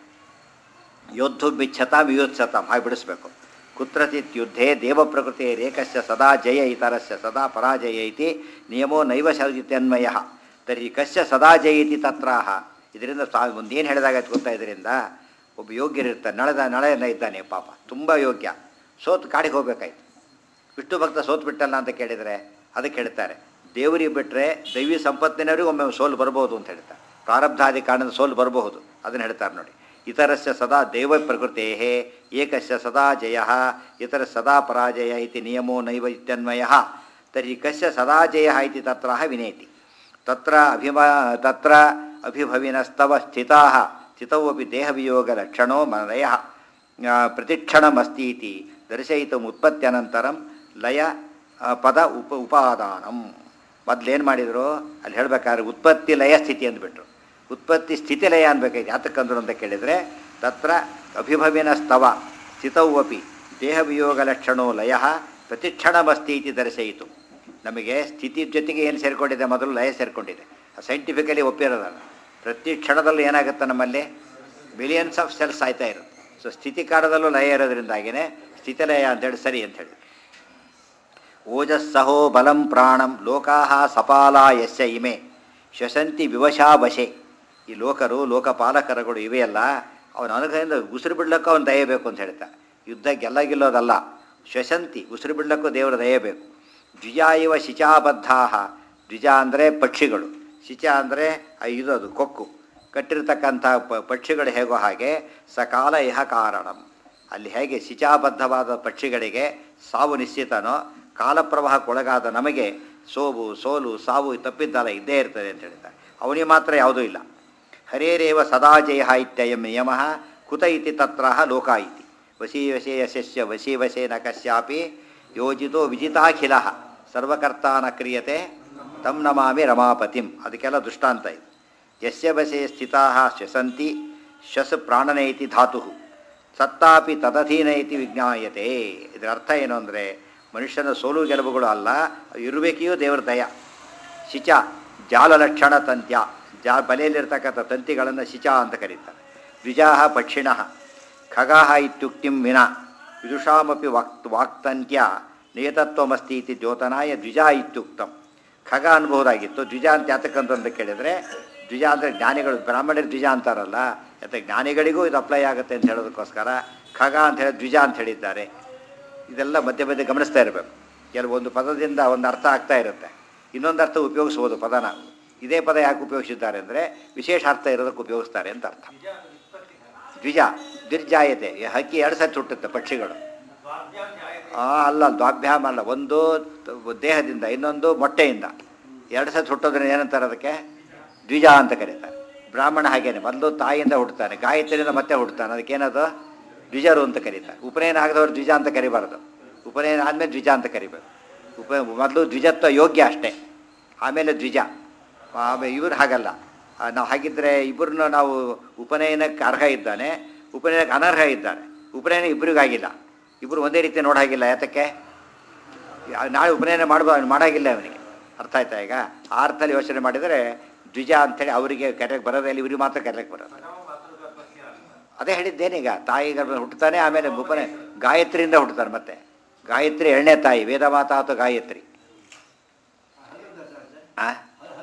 ಯೋದ್ಧು ಬಿಚ್ಛತಾಂ ಯುತ್ಸತಾಂ ಹಾಗೆ ಬಿಡಿಸ್ಬೇಕು ಕುತ್ರಚಿತ್ ಯುದ್ಧೇ ದೇವಪ್ರಕೃತಿ ರೇಕಸ್ಯ ಸದಾ ಜಯ ಇತರಸ್ಯ ಸದಾ ಪರಾಜಯ ಇತಿ ನಿಯಮೋ ನೈವ ಸದಿತ್ಯನ್ವಯ ತರ್ಹಿ ಕಸ್ಯ ಸದಾ ಜಯತಿ ತತ್ರಾಹ ಇದರಿಂದ ಸ್ವಾ ಒಂದೇನು ಹೇಳಿದಾಗಾಯ್ತು ಗೊತ್ತಾ ಇದರಿಂದ ಒಬ್ಬ ಯೋಗ್ಯರಿರ್ತಾರೆ ನಳೆದ ನಳೆಯನ್ನ ಇದ್ದಾನೆ ಪಾಪ ತುಂಬ ಯೋಗ್ಯ ಸೋತು ಕಾಡಿಗೆ ಹೋಗ್ಬೇಕಾಯ್ತು ವಿಷ್ಣು ಭಕ್ತ ಸೋತು ಬಿಟ್ಟಲ್ಲ ಅಂತ ಕೇಳಿದರೆ ಅದಕ್ಕೆ ಹೇಳ್ತಾರೆ ದೇವರಿಗೆ ಬಿಟ್ಟರೆ ದೈವಿ ಸಂಪತ್ತಿನವರಿಗೂ ಒಮ್ಮೆ ಸೋಲು ಬರ್ಬೋದು ಅಂತ ಹೇಳ್ತಾರೆ ಪ್ರಾರಬ್ಧಾದಿ ಕಾರಣದ ಸೋಲು ಬರಬಹುದು ಅದನ್ನು ಹೇಳ್ತಾರೆ ನೋಡಿ ಇತರಸ್ಯ ಸದಾ ದೇವ ಪ್ರಕೃತೆ ಏಕಸ್ಯ ಸದಾ ಜಯ ಇತರ ಸದಾ ಪರಾಜಯ ಇತಿ ನಿಯಮೋ ನೈವ ಇತ್ಯನ್ವಯ ತರ್ಹಿ ಕಸ್ಯ ಸದಾ ಜಯ ಇತಿ ತತ್ರ ವಿನೇತಿ ತತ್ರ ಅಭಿಮ ತತ್ರ ಅಭಿಭವಿನಸ್ತವ ಸ್ಥಿತಾ ಸ್ಥಿತೌ ಅಪಿ ದೇಹವಿಯೋಗಲಕ್ಷಣೋ ಮನಯ ಪ್ರತಿಕ್ಷಣಮಸ್ತಿ ಇತಿ ದರ್ಶಯಿತು ಉತ್ಪತ್ತ್ಯನಂತರಂ ಲಯ ಆ, ಪದ ಉಪ ಉಪಾದಾನಂ ಮೊದಲೇನು ಮಾಡಿದರು ಅಲ್ಲಿ ಹೇಳ್ಬೇಕಾದ್ರೆ ಉತ್ಪತ್ತಿ ಲಯ ಸ್ಥಿತಿ ಅಂದ್ಬಿಟ್ರು ಉತ್ಪತ್ತಿ ಸ್ಥಿತಿ ಲಯ ಅನ್ಬೇಕಾಯ್ತು ಯಾತಕ್ಕಂದ್ರು ಅಂತ ಕೇಳಿದರೆ ತತ್ರ ಅಭಿಭವಿನ ಸ್ತವ ಸ್ಥಿತೌ ಅಪಿ ದೇಹವಿಯೋಗ ಲಕ್ಷಣೋ ಲಯ ಪ್ರತಿಕ್ಷಣಮಸ್ತಿ ಇತಿ ದರ್ಶಯಿತು ನಮಗೆ ಸ್ಥಿತಿ ಜೊತೆಗೆ ಏನು ಸೇರಿಕೊಂಡಿದೆ ಮೊದಲು ಲಯ ಸೇರಿಕೊಂಡಿದೆ ಸೈಂಟಿಫಿಕಲಿ ಒಪ್ಪಿರೋದಲ್ಲ ಪ್ರತಿ ಕ್ಷಣದಲ್ಲೂ ಏನಾಗುತ್ತೆ ನಮ್ಮಲ್ಲಿ ಬಿಲಿಯನ್ಸ್ ಆಫ್ ಸೆಲ್ಸ್ ಆಯ್ತಾ ಇರುತ್ತೆ ಸೊ ಸ್ಥಿತಿ ಕಾಲದಲ್ಲೂ ಲಯ ಇರೋದ್ರಿಂದಾಗಿನೇ ಸ್ಥಿತಿಲಯ ಅಂತೇಳಿ ಸರಿ ಅಂತ ಹೇಳಿ ಓಜಸ್ಸಹೋ ಬಲಂ ಪ್ರಾಣಂ ಲೋಕಾಹ ಸಪಾಲ ಯಸ್ಯ ಇಮೆ ಶ್ವಸಂತಿ ವಿವಶಾ ವಶೆ ಈ ಲೋಕರು ಲೋಕಪಾಲಕರುಗಳು ಇವೆಯಲ್ಲ ಅವನ ಅನುಗ್ರಹದಿಂದ ಉಸಿರು ಬಿಡ್ಲಕ್ಕೂ ಅವನು ದಯಬೇಕು ಅಂತ ಹೇಳ್ತಾ ಯುದ್ಧ ಗೆಲ್ಲ ಗೆಲ್ಲೋದಲ್ಲ ಶ್ವಸಂತಿ ಉಸಿರು ಬಿಡ್ಲಕ್ಕೂ ದೇವರ ದಯಬೇಕು ದ್ವಿಜ ಇವ ಶಿಚಾಬದ್ಧಾ ದ್ವಿಜ ಅಂದರೆ ಪಕ್ಷಿಗಳು ಶಿಚ ಅಂದರೆ ಇದು ಅದು ಕೊಕ್ಕು ಕಟ್ಟಿರ್ತಕ್ಕಂಥ ಪ ಪಕ್ಷಿಗಳು ಹೇಗೋ ಹಾಗೆ ಸಕಾಲ ಇಹ ಕಾರಣಂ ಅಲ್ಲಿ ಹೇಗೆ ಶಿಚಾಬದ್ಧವಾದ ಪಕ್ಷಿಗಳಿಗೆ ಸಾವು ನಿಶ್ಚಿತನೋ ಕಾಲಪ್ರವಾಹಕ್ಕೊಳಗಾದ ನಮಗೆ ಸೋವು ಸೋಲು ಸಾವು ತಪ್ಪಿದ್ದಲ್ಲ ಇದ್ದೇ ಇರ್ತದೆ ಅಂತ ಹೇಳ್ತಾರೆ ಅವನಿಗೆ ಮಾತ್ರ ಯಾವುದೂ ಇಲ್ಲ ಹರೇರೇವ ಸದಾ ಜಯ ಇತ್ಯಯಂ ನಿಯಮ ಕುತ ಇತಿ ತತ್ರ ಲೋಕ ಇತಿ ವಶೀ ವಶೇ ಯಶಸ್ಯ ವಶೀ ವಶೇ ನ ಕಶ್ಯಾಪಿ ಯೋಜಿತೋ ವಿಜಿತಾಖಿಲ ಸರ್ವಕರ್ತ ನ ಕ್ರಿಯತೆ ತಂ ನಮಾಮಿ ರಮಾಪತಿಂ ಅದಕ್ಕೆಲ್ಲ ದೃಷ್ಟಾಂತ ಇದು ಯಸ್ಯ ವಶೇ ಸ್ಥಿತಾ ಶ್ವಸಂತಿ ಶ್ವಸ್ ಪ್ರಾಣನೆ ಇತಿ ಧಾತು ಸತ್ತಾಪಿ ತದಧೀನ ಇತಿ ವಿಜ್ಞಾಯತೆ ಇದರ ಅರ್ಥ ಏನು ಅಂದರೆ ಮನುಷ್ಯನ ಸೋಲು ಗೆಲುವುಗಳು ಅಲ್ಲ ಇರಬೇಕೆಯೂ ದೇವರ ದಯ ಶಿಚ ಜಾಲಲಕ್ಷಣ ತಂತ್ಯ ಜಾ ಬಲೆಯಲ್ಲಿರ್ತಕ್ಕಂಥ ತಂತಿಗಳನ್ನು ಶಿಚ ಅಂತ ಕರೀತಾರೆ ದ್ವಿಜಾಹ ಪಕ್ಷಿಣಃ ಖಗಾಹ ಇತ್ಯುಕ್ತಿಂ ವಿನ ವಿದುಷಾಮಪಿ ವಾಕ್ ವಾಕ್ತಂತ್ಯ ನಿಯತತ್ವಮಸ್ತಿ ಇತಿ ದ್ಯೋತನಾಯ ದ್ವಿಜ ಇತ್ಯುಕ್ತಂ ಖಗ ಅನ್ಬಹುದಾಗಿತ್ತು ದ್ವಿಜ ಅಂತ ಯಾತಕ್ಕಂತ ಅಂತ ಕೇಳಿದರೆ ದ್ವಿಜ ಅಂದರೆ ಜ್ಞಾನಿಗಳು ಬ್ರಾಹ್ಮಣರು ದ್ವಿಜ ಅಂತಾರಲ್ಲ ಯಾಕೆ ಜ್ಞಾನಿಗಳಿಗೂ ಇದು ಅಪ್ಲೈ ಆಗುತ್ತೆ ಅಂತ ಹೇಳೋದಕ್ಕೋಸ್ಕರ ಖಗ ಅಂತ ಹೇಳಿ ದ್ವಿಜ ಅಂತ ಹೇಳಿದ್ದಾರೆ ಇದೆಲ್ಲ ಮಧ್ಯೆ ಮಧ್ಯೆ ಗಮನಿಸ್ತಾ ಇರಬೇಕು ಕೆಲವೊಂದು ಪದದಿಂದ ಒಂದು ಅರ್ಥ ಆಗ್ತಾ ಇರುತ್ತೆ ಇನ್ನೊಂದು ಅರ್ಥ ಉಪಯೋಗಿಸ್ಬೋದು ಪದನ ಇದೇ ಪದ ಯಾಕೆ ಉಪಯೋಗಿಸಿದ್ದಾರೆ ಅಂದರೆ ವಿಶೇಷ ಅರ್ಥ ಇರೋದಕ್ಕೆ ಉಪಯೋಗಿಸ್ತಾರೆ ಅಂತ ಅರ್ಥ ದ್ವಿಜ ದ್ವಿರ್ಜಾಯತೆ ಈ ಹಕ್ಕಿ ಎರಡು ಸತಿ ಹುಟ್ಟುತ್ತೆ ಪಕ್ಷಿಗಳು ಆ, ಅಲ್ಲ ದ್ವಾಭ್ಯಾಮ ಅಲ್ಲ ಒಂದು ತ- ದೇಹದಿಂದ ಇನ್ನೊಂದು ಮೊಟ್ಟೆಯಿಂದ ಎರಡು ಸತಿ ಹುಟ್ಟೋದ್ರಿಂದ ಏನಂತಾರೆ ಅದಕ್ಕೆ ದ್ವಿಜ ಅಂತ ಕರೀತಾರೆ ಬ್ರಾಹ್ಮಣ ಹಾಗೇನೆ ಮೊದಲು ತಾಯಿಯಿಂದ ಹುಡ್ತಾನೆ ಗಾಯತ್ರಿಯಿಂದ ಮತ್ತೆ ಹುಡ್ತಾನೆ ಅದಕ್ಕೇನದು ದ್ವಿಜರು ಅಂತ ಕರೀತಾರೆ ಉಪನಯನ ಆಗದವ್ರು ದ್ವಿಜ ಅಂತ ಕರಿಬಾರ್ದು ಉಪನಯನ ಆದಮೇಲೆ ದ್ವಿಜ ಅಂತ ಕರಿಬೇಕು ಉಪ ಮೊದಲು ದ್ವಿಜತ್ವ ಯೋಗ್ಯ ಅಷ್ಟೇ ಆಮೇಲೆ ದ್ವಿಜ ಆಮೇಲೆ ಇವ್ರು ಹಾಗಲ್ಲ ಆ, ನಾವು ಹಾಗಿದ್ರೆ ಇಬ್ಬರನ್ನ ನಾವು ಉಪನಯನಕ್ಕೆ ಅರ್ಹ ಇದ್ದಾನೆ ಉಪನಯನಕ್ಕೆ ಅನರ್ಹ ಇದ್ದಾನೆ ಉಪನಯನ ಇಬ್ಬರಿಗಾಗಿಲ್ಲ ಇಬ್ಬರು ಒಂದೇ ರೀತಿ ನೋಡಾಗಿಲ್ಲ ಯಾತಕ್ಕೆ ಯಾ- ನಾಳೆ ಉಪನಯನ ಮಾಡ್ಬೋ ಮಾಡಾಗಿಲ್ಲ ಅವನಿಗೆ ಅರ್ಥ ಆಯ್ತಾ ಈಗ ಆ ಅರ್ಥದಲ್ಲಿ ಯೋಚನೆ ಮಾಡಿದರೆ ದ್ವಿಜ ಅಂಥೇಳಿ ಅವರಿಗೆ ಕರೆಯಕ್ಕೆ ಬರೋದೇ ಇಲ್ಲ ಇವ್ರಿಗೆ ಮಾತ್ರ ಕರೆಯಕ್ಕೆ ಬರೋದು ಅದೇ ಹೇಳಿದ್ದೇನೀಗ ತಾಯಿ ಗರ್ಭ ಹುಟ್ಟುತ್ತಾನೆ ಆಮೇಲೆ ಉಪನೆ ಗಾಯತ್ರಿಯಿಂದ ಹುಟ್ಟುತ್ತಾನೆ ಮತ್ತೆ ಗಾಯತ್ರಿ ಎಣ್ಣೆ ತಾಯಿ ವೇದ ಮಾತಾ ಅಥವಾ ಗಾಯತ್ರಿ ಆ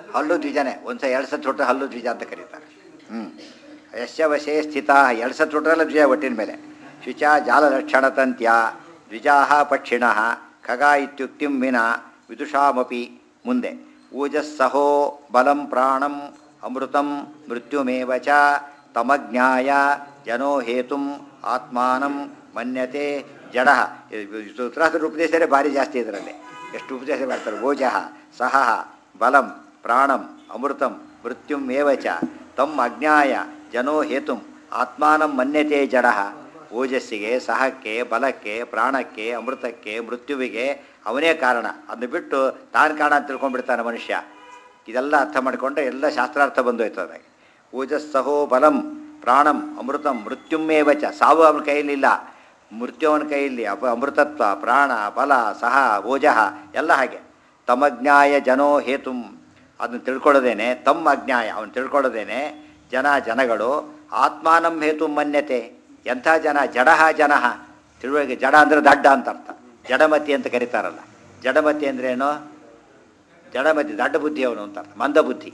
ಹಲ್ಲು ದ್ವಿಜನೇ ಒಂದು ಸಲ ಎರಡು ಸತ್ತು ಹೊಟ್ಟರೆ ಹಲ್ಲು ದ್ವಿಜ ಅಂತ ಕರೀತಾರೆ ಹ್ಞೂ ಯಶ್ಯವಶೇ ಸ್ಥಿತ ಎರಡು ಸತ್ತು ಹೊಟ್ಟರೆಲ್ಲ ದ್ವಿಜ ಒಟ್ಟಿನ ಮೇಲೆ ಶುಚ ಜಾಲಲಕ್ಷಣತಂತ್ಯ ದ್ವಿಜಾಹ ಪಕ್ಷಿಣಃ ಖಗ ಇತ್ಯುಕ್ತಿಂ ವಿನ ವಿದುಷಾಮಪಿ ಮುಂದೆ ಊಜಸ್ಸಹೋ ಬಲಂ ಪ್ರಾಣಂ ಅಮೃತಂ ಮೃತ್ಯುಮೇವ ಚ ತಮಜ್ಞಾಯ ಜನೋ ಹೇತುಂ ಆತ್ಮಾನಂ ಮನ್ಯತೆ ಜಡ ಸೂತ್ರಾಸ್ತ್ರ ಉಪದೇಶರೇ ಭಾರಿ ಜಾಸ್ತಿ ಇದರಲ್ಲಿ ಎಷ್ಟು ಉಪದೇಶ ಮಾಡ್ತಾರೆ ಓಜಃ ಸಹ ಬಲಂ ಪ್ರಾಣಂ ಅಮೃತಂ ಮೃತ್ಯುಂ ಏವ ಚ ತಮ್ಮ ಅಜ್ಞಾಯ ಜನೋ ಹೇತುಂ ಆತ್ಮಾನಂ ಮನ್ಯತೆ ಜಡ ಓಜಸ್ಸಿಗೆ ಸಹಕ್ಕೆ ಬಲಕ್ಕೆ ಪ್ರಾಣಕ್ಕೆ ಅಮೃತಕ್ಕೆ ಮೃತ್ಯುವಿಗೆ ಅವನೇ ಕಾರಣ ಅದನ್ನು ಬಿಟ್ಟು ತಾನು ಕಾರಣ ಅಂತ ತಿಳ್ಕೊಂಡ್ಬಿಡ್ತಾನೆ ಮನುಷ್ಯ ಇದೆಲ್ಲ ಅರ್ಥ ಮಾಡಿಕೊಂಡ್ರೆ ಎಲ್ಲ ಶಾಸ್ತ್ರಾರ್ಥ ಬಂದೋಯ್ತು ಅದಾಗಿ ಓಜಸ್ಸಹೋ ಬಲಂ ಪ್ರಾಣಂ ಅಮೃತಂ ಮೃತ್ಯುಮೇವ ಚ ಸಾವು ಅವನ ಕೈಯಲ್ಲಿಲ್ಲ ಮೃತ್ಯು ಅವನ ಕೈಯಲ್ಲಿ ಅಪ ಅಮೃತತ್ವ ಪ್ರಾಣ ಬಲ ಸಹ ಓಜಃ ಎಲ್ಲ ಹಾಗೆ ತಮಜ್ಞಾಯ ಜನೋ ಹೇತುಂ ಅದನ್ನು ತಿಳ್ಕೊಳ್ಳೋದೇನೆ ತಮ್ಮ ಅಜ್ಞಾಯ ಅವನು ತಿಳ್ಕೊಳ್ಳೋದೇನೆ ಜನ ಜನಗಳು ಆತ್ಮಾನಂ ಹೇತು ಮನ್ಯತೆ ಎಂಥ ಜನ ಜಡಹ ಜನಃ ತಿಳುವಳಿಕೆ ಜಡ ಅಂದರೆ ದಡ್ಡ ಅಂತ ಅರ್ಥ ಜಡಮತಿ ಅಂತ ಕರೀತಾರಲ್ಲ ಜಡಮತಿ ಅಂದ್ರೇನು ಜಡಮತಿ ದಡ್ಡ ಬುದ್ಧಿಯವನು ಅಂತ ಅರ್ಥ ಮಂದ ಬುದ್ಧಿ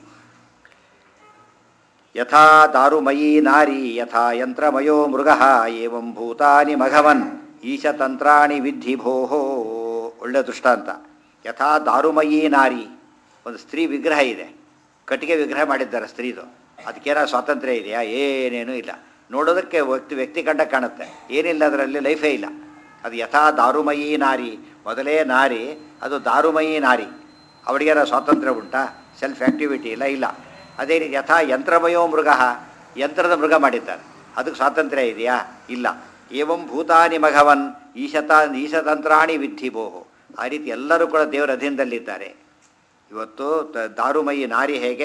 ಯಥಾ ದಾರುಮಯೀ ನಾರಿ ಯಥಾ ಯಂತ್ರಮಯೋ ಮೃಗ ಏವಂ ಭೂತಾನಿ ಮಘವನ್ ಈಶತಂತ್ರಾಣಿ ವಿದ್ಧಿ ಭೋಹೋ ಒಳ್ಳೆ ದೃಷ್ಟಾಂತ ಯಥಾ ದಾರುಮಯೀ ನಾರಿ ಒಂದು ಸ್ತ್ರೀ ವಿಗ್ರಹ ಇದೆ ಕಟ್ಟಿಗೆ ವಿಗ್ರಹ ಮಾಡಿದ್ದಾರೆ ಸ್ತ್ರೀದು ಅದಕ್ಕೇನೋ ಸ್ವಾತಂತ್ರ್ಯ ಇದೆಯಾ ಏನೇನೂ ಇಲ್ಲ ನೋಡೋದಕ್ಕೆ ವ್ಯಕ್ತಿ ವ್ಯಕ್ತಿ ಕಂಡ ಕಾಣುತ್ತೆ ಏನಿಲ್ಲ ಅದರಲ್ಲಿ ಲೈಫೇ ಇಲ್ಲ ಅದು ಯಥಾ ದಾರುಮಯೀ ನಾರಿ ಮೊದಲೇ ನಾರಿ ಅದು ದಾರುಮಯೀ ನಾರಿ ಅವಳಿಗೇನೋ ಸ್ವಾತಂತ್ರ್ಯ ಉಂಟಾ ಸೆಲ್ಫ್ ಆ್ಯಕ್ಟಿವಿಟಿ ಇಲ್ಲ ಇಲ್ಲ ಅದೇ ರೀತಿ ಯಥಾ ಯಂತ್ರಮಯೋ ಮೃಗ ಯಂತ್ರದ ಮೃಗ ಮಾಡಿದ್ದಾರೆ ಅದಕ್ಕೆ ಸ್ವಾತಂತ್ರ್ಯ ಇದೆಯಾ ಇಲ್ಲ ಏವಂ ಭೂತಾನಿ ಮಘವನ್ ಈಶತ ಈಶತಂತ್ರಾಣಿ ವಿದ್ಧಿ ಬೋಹು ಆ ರೀತಿ ಎಲ್ಲರೂ ಕೂಡ ದೇವರ ಅಧೀನದಲ್ಲಿದ್ದಾರೆ ಇವತ್ತು ದ- ದಾರುಮಯಿ ನಾರಿ ಹೇಗೆ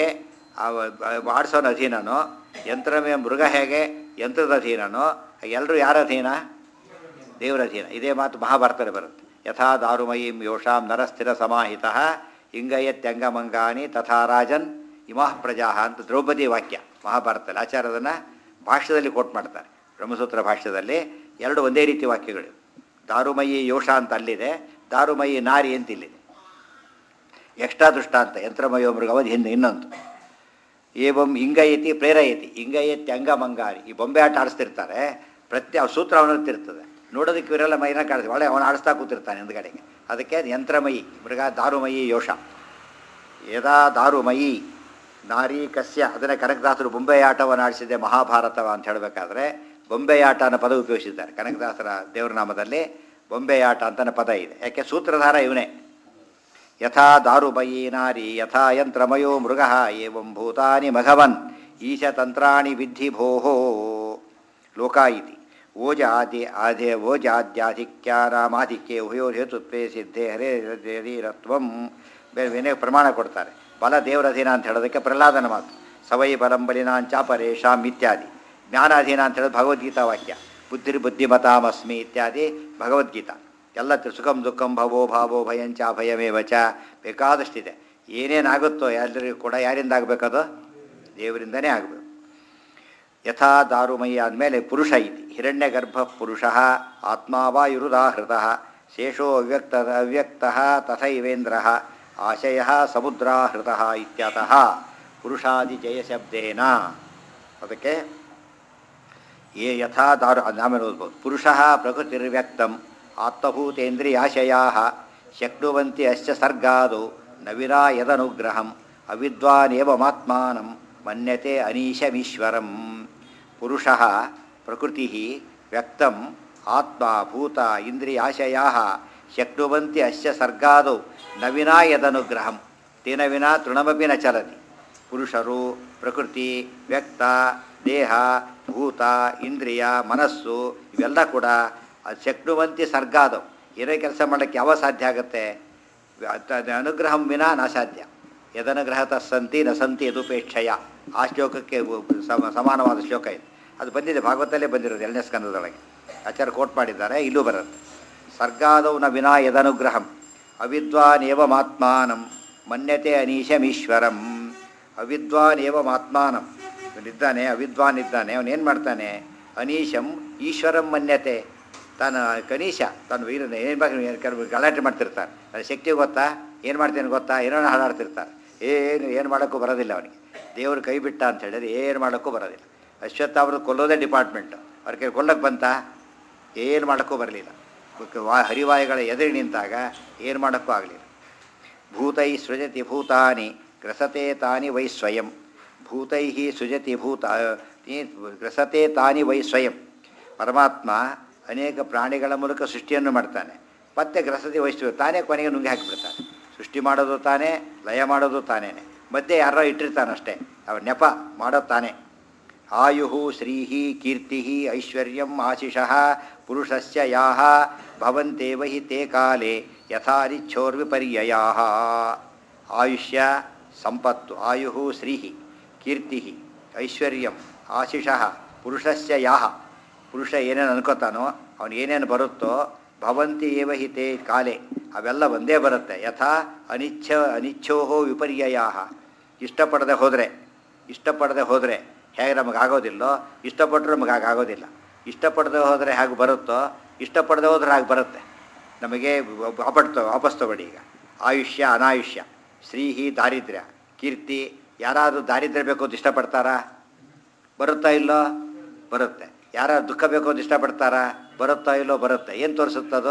ಆಡಿಸೋನ ಅಧೀನನೋ ಯಂತ್ರಮಯ ಮೃಗ ಹೇಗೆ ಯಂತ್ರದ ಅಧೀನನೋ ಎಲ್ಲರೂ ಯಾರ ಅಧೀನ ದೇವರ ಅಧೀನ ಇದೇ ಮಾತು ಮಹಾಭಾರತದಲ್ಲಿ ಬರುತ್ತೆ ಯಥಾ ದಾರುಮಯೀಂ ಯೋಷಾಂ ನರಸ್ಥಿರ ಸಮಾಹಿತ ಇಂಗಯತ್ಯಂಗಮಂಗಾನಿ ತಥಾ ರಾಜನ್ ಇಮಾಃ ಪ್ರಜಾ ಅಂತ ದ್ರೌಪದಿ ವಾಕ್ಯ ಮಹಾಭಾರತದಲ್ಲಿ ಆಚಾರ್ಯದನ್ನು ಭಾಷ್ಯದಲ್ಲಿ ಕೋಟ್ ಮಾಡ್ತಾರೆ ಬ್ರಹ್ಮಸೂತ್ರ ಭಾಷ್ಯದಲ್ಲಿ ಎರಡು ಒಂದೇ ರೀತಿ ವಾಕ್ಯಗಳು ದಾರುಮಯಿ ಯೋಷ ಅಂತ ಅಲ್ಲಿದೆ ದಾರುಮಯಿ ನಾರಿ ಅಂತ ಇಲ್ಲಿದೆ ಎಕ್ಸ್ಟ್ರಾ ದೃಷ್ಟಾಂತ ಯಂತ್ರಮಯೋ ಮೃಗವದ್ ಹಿಂದೆ ಇನ್ನೊಂದು ಏವಂ ಇಂಗಯತಿ ಪ್ರೇರಯತಿ ಇಂಗಯತಿ ಅಂಗಮಂಗಾರಿ ಈ ಬೊಂಬೆ ಆಟ ಆಡಿಸ್ತಿರ್ತಾರೆ ಪ್ರತಿ ಅವ್ರ ಸೂತ್ರ ಅವನತ್ತಿರ್ತದೆ ನೋಡೋದಕ್ಕೆ ಇವರೆಲ್ಲ ಮೈನ ಕಾಣಿಸ್ತಾರೆ ಒಳ್ಳೆ ಅವನು ಆಡಿಸ್ತಾ ಕೂತಿರ್ತಾನೆ ಹಿಂದ್ಗಡೆಗೆ ಅದಕ್ಕೆ ಅದು ಯಂತ್ರಮಯಿ ಮೃಗ ದಾರುಮಯಿ ಯೋಷ ಯದಾ ದಾರುಮಯಿ ನಾರಿ ಕಸ್ಯ ಅದನ್ನೇ ಕನಕದಾಸರು ಬೊಂಬೆ ಆಟವನ್ನು ಆಡಿಸಿದೆ ಮಹಾಭಾರತವ ಅಂತ ಹೇಳಬೇಕಾದ್ರೆ ಬೊಂಬೆಯಾಟ ಅನ್ನೋ ಪದ ಉಪಯೋಗಿಸಿದ್ದಾರೆ ಕನಕದಾಸರ ದೇವರ ನಾಮದಲ್ಲಿ ಬೊಂಬೆಯಾಟ ಅಂತನ ಪದ ಇದೆ ಯಾಕೆ ಸೂತ್ರಧಾರ ಇವನೇ ಯಥಾ ದಾರುಮಯೀ ನಾರಿ ಯಥಾ ಯಂತ್ರಮಯೋ ಮೃಗ ಏವಂ ಭೂತಾನಿ ಮಘವನ್ ಈಶತಂತ್ರಾಣಿ ವಿದ್ಧಿ ಭೋಹೋ ಲೋಕ ಇತಿ ಓಜಾದಿ ಆಧೆ ಓಜಾದ್ಯಾಧಿಕ್ಯಾನಾಮಾಧಿಕ್ಯೆ ಉಭಯೋ ಹೇತುತ್ವೇ ಸಿದ್ಧೇ ಹರೇ ಹರೀರತ್ವಂ ಬೇರೆ ಬೇರೆ ಪ್ರಮಾಣ ಕೊಡ್ತಾರೆ ಬಲ ದೇವರಧೀನ ಅಂತ ಹೇಳೋದಕ್ಕೆ ಪ್ರಹ್ಲಾದನ ಮಾತು ಸವೈ ಬಲಂ ಬಲಿನಾಂಚಾಪರೇಶಾಂ ಇತ್ಯಾದಿ ಜ್ಞಾನಾಧೀನ ಅಂತ ಹೇಳೋದು ಭಗವದ್ಗೀತಾ ವಾಕ್ಯ ಬುದ್ಧಿರ್ ಬುದ್ಧಿಮತಾಮಸ್ಮಿ ಇತ್ಯಾದಿ ಭಗವದ್ಗೀತಾ ಎಲ್ಲ ತಿ- ಸುಖಂ ದುಃಖಂ ಭವೋ ಭಾವೋ ಭಯಂಚ ಭಯಮೇವ ಚ ಬೇಕಾದಷ್ಟಿದೆ ಏನೇನಾಗುತ್ತೋ ಎಲ್ಲರಿಗೂ ಕೂಡ ಯಾರಿಂದ ಆಗಬೇಕದು ದೇವರಿಂದನೇ ಆಗಬೇಕು ಯಥಾ ದಾರುಮಯಿ ಆದಮೇಲೆ ಪುರುಷ ಇತಿ ಹಿರಣ್ಯಗರ್ಭ ಪುರುಷ ಆತ್ಮಾವಾಯುರುದಾಹೃತ ಶೇಷೋ ಅವ್ಯಕ್ತ ಅವ್ಯಕ್ತ ತಥೈವೇಂದ್ರ ಆಶಯ ಸಮುದ್ರಾಹೃತ ಇತ್ಯತಃ ಪುರುಷಾದಿ ಜಯಶಬ್ದೇನ ಅದಕ್ಕೆ ಯೇ ಯಥಾ ದಾರು ಅದು ಆಮೇಲೆ ಓದ್ಬೋದು ಪುರುಷ ಪ್ರಕೃತಿರ್ವ್ಯಕ್ತಂ ಆತ್ಮಭೂತೇಂದ್ರಿಯಾಶಯಾ ಶಕ್ನುವಂತಿ ಅಶ್ಚ ಸರ್ಗಾದು ನವಿರಾ ಯದನುಗ್ರಹಂ ಅವಿದ್ವಾನೇವಮಾತ್ಮಾನಂ ಮನ್ಯತೆ ಅನೀಶಮೀಶ್ವರಂ ಪುರುಷ ಪ್ರಕೃತಿ ವ್ಯಕ್ತಂ ಆತ್ಮ ಭೂತ ಇಂದ್ರಿಯಾಶಯಾ ಶಕ್ನುವಂತಿ ಅಶ್ಚ ಸರ್ಗಾದೌ ನ ವಿನಾ ಯದನುಗ್ರಹಂ ತೇನ ವಿನಾ ತೃಣಮಪಿ ನ ಚಲತಿ ಪುರುಷರು ಪ್ರಕೃತಿ ವ್ಯಕ್ತ ದೇಹ ಭೂತ ಇಂದ್ರಿಯ ಮನಸ್ಸು ಇವೆಲ್ಲ ಕೂಡ ಅದು ಶಕ್ನುವಂತಿ ಸರ್ಗಾದವು ಏನೇ ಕೆಲಸ ಮಾಡೋಕ್ಕೆ ಯಾವ ಸಾಧ್ಯ ಆಗುತ್ತೆ ಅದ್- ಅನುಗ್ರಹಂ ವಿನಾ ನ ಸಾಧ್ಯ ಯದನುಗ್ರಹತ ಸಂತಿ ನ ಸಂತಿ ಯದುಪೇಕ್ಷಯ ಆ ಶ್ಲೋಕಕ್ಕೆ ಉ- ಸಮ ಸಮಾನವಾದ ಶ್ಲೋಕ ಇದೆ ಅದು ಬಂದಿದೆ ಭಾಗವತಲ್ಲೇ ಬಂದಿರೋದು ಎರಡನೇ ಸ್ಕಂದದೊಳಗೆ ಆಚಾರ್ಯ ಕೋಟ್ ಮಾಡಿದ್ದಾರೆ ಇಲ್ಲೂ ಬರುತ್ತೆ ಸರ್ಗಾದವು ನ ವಿನಾ ಯದನುಗ್ರಹಂ ಅವಿದ್ವಾನೇವಮಾತ್ಮಾನಂ ಮನ್ಯತೆ ಅನೀಶಮೀಶ್ವರಂ ಅವಿದ್ವಾನೇವಮಾತ್ಮಾನಂ ಇವನಿದ್ದಾನೆ ಅವಿದ್ವಾನ್ ಇದ್ದಾನೆ ಅವನೇನು ಮಾಡ್ತಾನೆ ಅನೀಶಂ ಈಶ್ವರಂ ಮನ್ಯತೆ ತಾನು ಕನೀಶ ತಾನು ವೀರನ ಏನು ಬೇಕು ಕೆಲವು ಗಲಾಟೆ ಮಾಡ್ತಿರ್ತಾರೆ ನನ್ನ ಶಕ್ತಿ ಗೊತ್ತಾ ಏನು ಮಾಡ್ತೇನೆ ಗೊತ್ತಾ ಏನೋ ಹಾಡಾಡ್ತಿರ್ತಾರೆ ಏನು ಏನು ಮಾಡೋಕ್ಕೂ ಬರೋದಿಲ್ಲ ಅವನಿಗೆ ದೇವರು ಕೈ ಬಿಟ್ಟ ಅಂತ ಹೇಳಿದ್ರೆ ಏನು ಮಾಡೋಕ್ಕೂ ಬರೋದಿಲ್ಲ ಅಶ್ವತ್ಥಾವ್ರದ್ದು ಕೊಲ್ಲೋದೇ ಡಿಪಾರ್ಟ್ಮೆಂಟು ಅವ್ರಿಗೆ ಕೊಲ್ಲಕ್ಕೆ ಬಂತ ಏನು ಮಾಡೋಕ್ಕೂ ಬರಲಿಲ್ಲ ವಾ ಹರಿವಾಯುಗಳ ಎದುರು ನಿಂತಾಗ ಏನು ಮಾಡೋಕ್ಕೂ ಆಗಲಿಲ್ಲ ಭೂತೈ ಸೃಜತಿ ಭೂತಾನಿ ಗ್ರಸತೆ ತಾನಿ ವೈ ಸ್ವಯಂ ಭೂತೈ ಸೃಜತಿ ಭೂತ ಈ- ಗ್ರಸತೆ ತಾನಿ ವೈ ಸ್ವಯಂ ಪರಮಾತ್ಮ ಅನೇಕ ಪ್ರಾಣಿಗಳ ಮೂಲಕ ಸೃಷ್ಟಿಯನ್ನು ಮಾಡ್ತಾನೆ ಮತ್ತೆ ಗ್ರಸತಿ ವಹಿಸ್ತೀವಿ ತಾನೇ ಕೊನೆಗೆ ನುಂಗಿ ಹಾಕಿಬಿಡ್ತಾನೆ ಸೃಷ್ಟಿ ಮಾಡೋದು ತಾನೇ ಲಯ ಮಾಡೋದು ತಾನೇನೆ ಮಧ್ಯೆ ಯಾರೋ ಇಟ್ಟಿರ್ತಾನಷ್ಟೇ ಅವ ನೆಪ ಮಾಡೋದು ತಾನೇ ಆಯು ಶ್ರೀ ಕೀರ್ತಿ ಐಶ್ವರ್ಯಂ ಆಶಿಷಃ ಪುರುಷಸ್ಯ ಯಾಹ ಭವಂತೇವ ಹಿ ತೇ ಕಾಲೇ ಯಥಾರಿಚ್ಛೋರ್ವಿಪರ್ಯಯಾ ಆಯುಷ್ಯ ಸಂಪತ್ತು ಆಯು ಶ್ರೀ ಕೀರ್ತಿ ಐಶ್ವರ್ಯಂ ಆಶಿಷಃ ಪುರುಷಸ್ಯ ಯಾಹ ಪುರುಷ ಏನೇನು ಅನ್ಕೋತಾನೋ ಅವನು ಏನೇನು ಬರುತ್ತೋ ಭವಂತಿ ಏವ ಹಿ ತೇ ಕಾಲೇ ಅವೆಲ್ಲ ಒಂದೇ ಬರುತ್ತೆ ಯಥಾ ಅನಿಚ್ಛ ಅನಿಚ್ಛೋಹೋ ವಿಪರ್ಯಯಾ ಇಷ್ಟಪಡದೆ ಹೋದರೆ ಇಷ್ಟಪಡದೆ ಹೋದರೆ ಹೇಗೆ ನಮಗೆ ಆಗೋದಿಲ್ಲೋ ಇಷ್ಟಪಟ್ಟರೆ ನಮಗೆ ಹಾಗೆ ಆಗೋದಿಲ್ಲ ಇಷ್ಟಪಡದೆ ಹೋದರೆ ಹೇಗೆ ಬರುತ್ತೋ ಇಷ್ಟಪಡದೆ ಹೋದ್ರೆ ಹಾಗೆ ಬರುತ್ತೆ ನಮಗೆ ವಾಪಟ್ ವಾಪಸ್ ತಗೊಳ್ಳಿ ಈಗ ಆಯುಷ್ಯ ಅನಾಯುಷ್ಯ ಶ್ರೀಹಿ ದಾರಿದ್ರ್ಯ ಕೀರ್ತಿ ಯಾರಾದರೂ ದಾರಿದ್ರ್ಯ ಬೇಕು ಅಂತ ಇಷ್ಟಪಡ್ತಾರಾ ಬರುತ್ತಾ ಇಲ್ಲೋ ಬರುತ್ತೆ ಯಾರು ದುಃಖ ಬೇಕು ಅಂತ ಇಷ್ಟಪಡ್ತಾರಾ ಬರುತ್ತಾ ಇಲ್ಲೋ ಬರುತ್ತೆ ಏನು ತೋರಿಸುತ್ತದು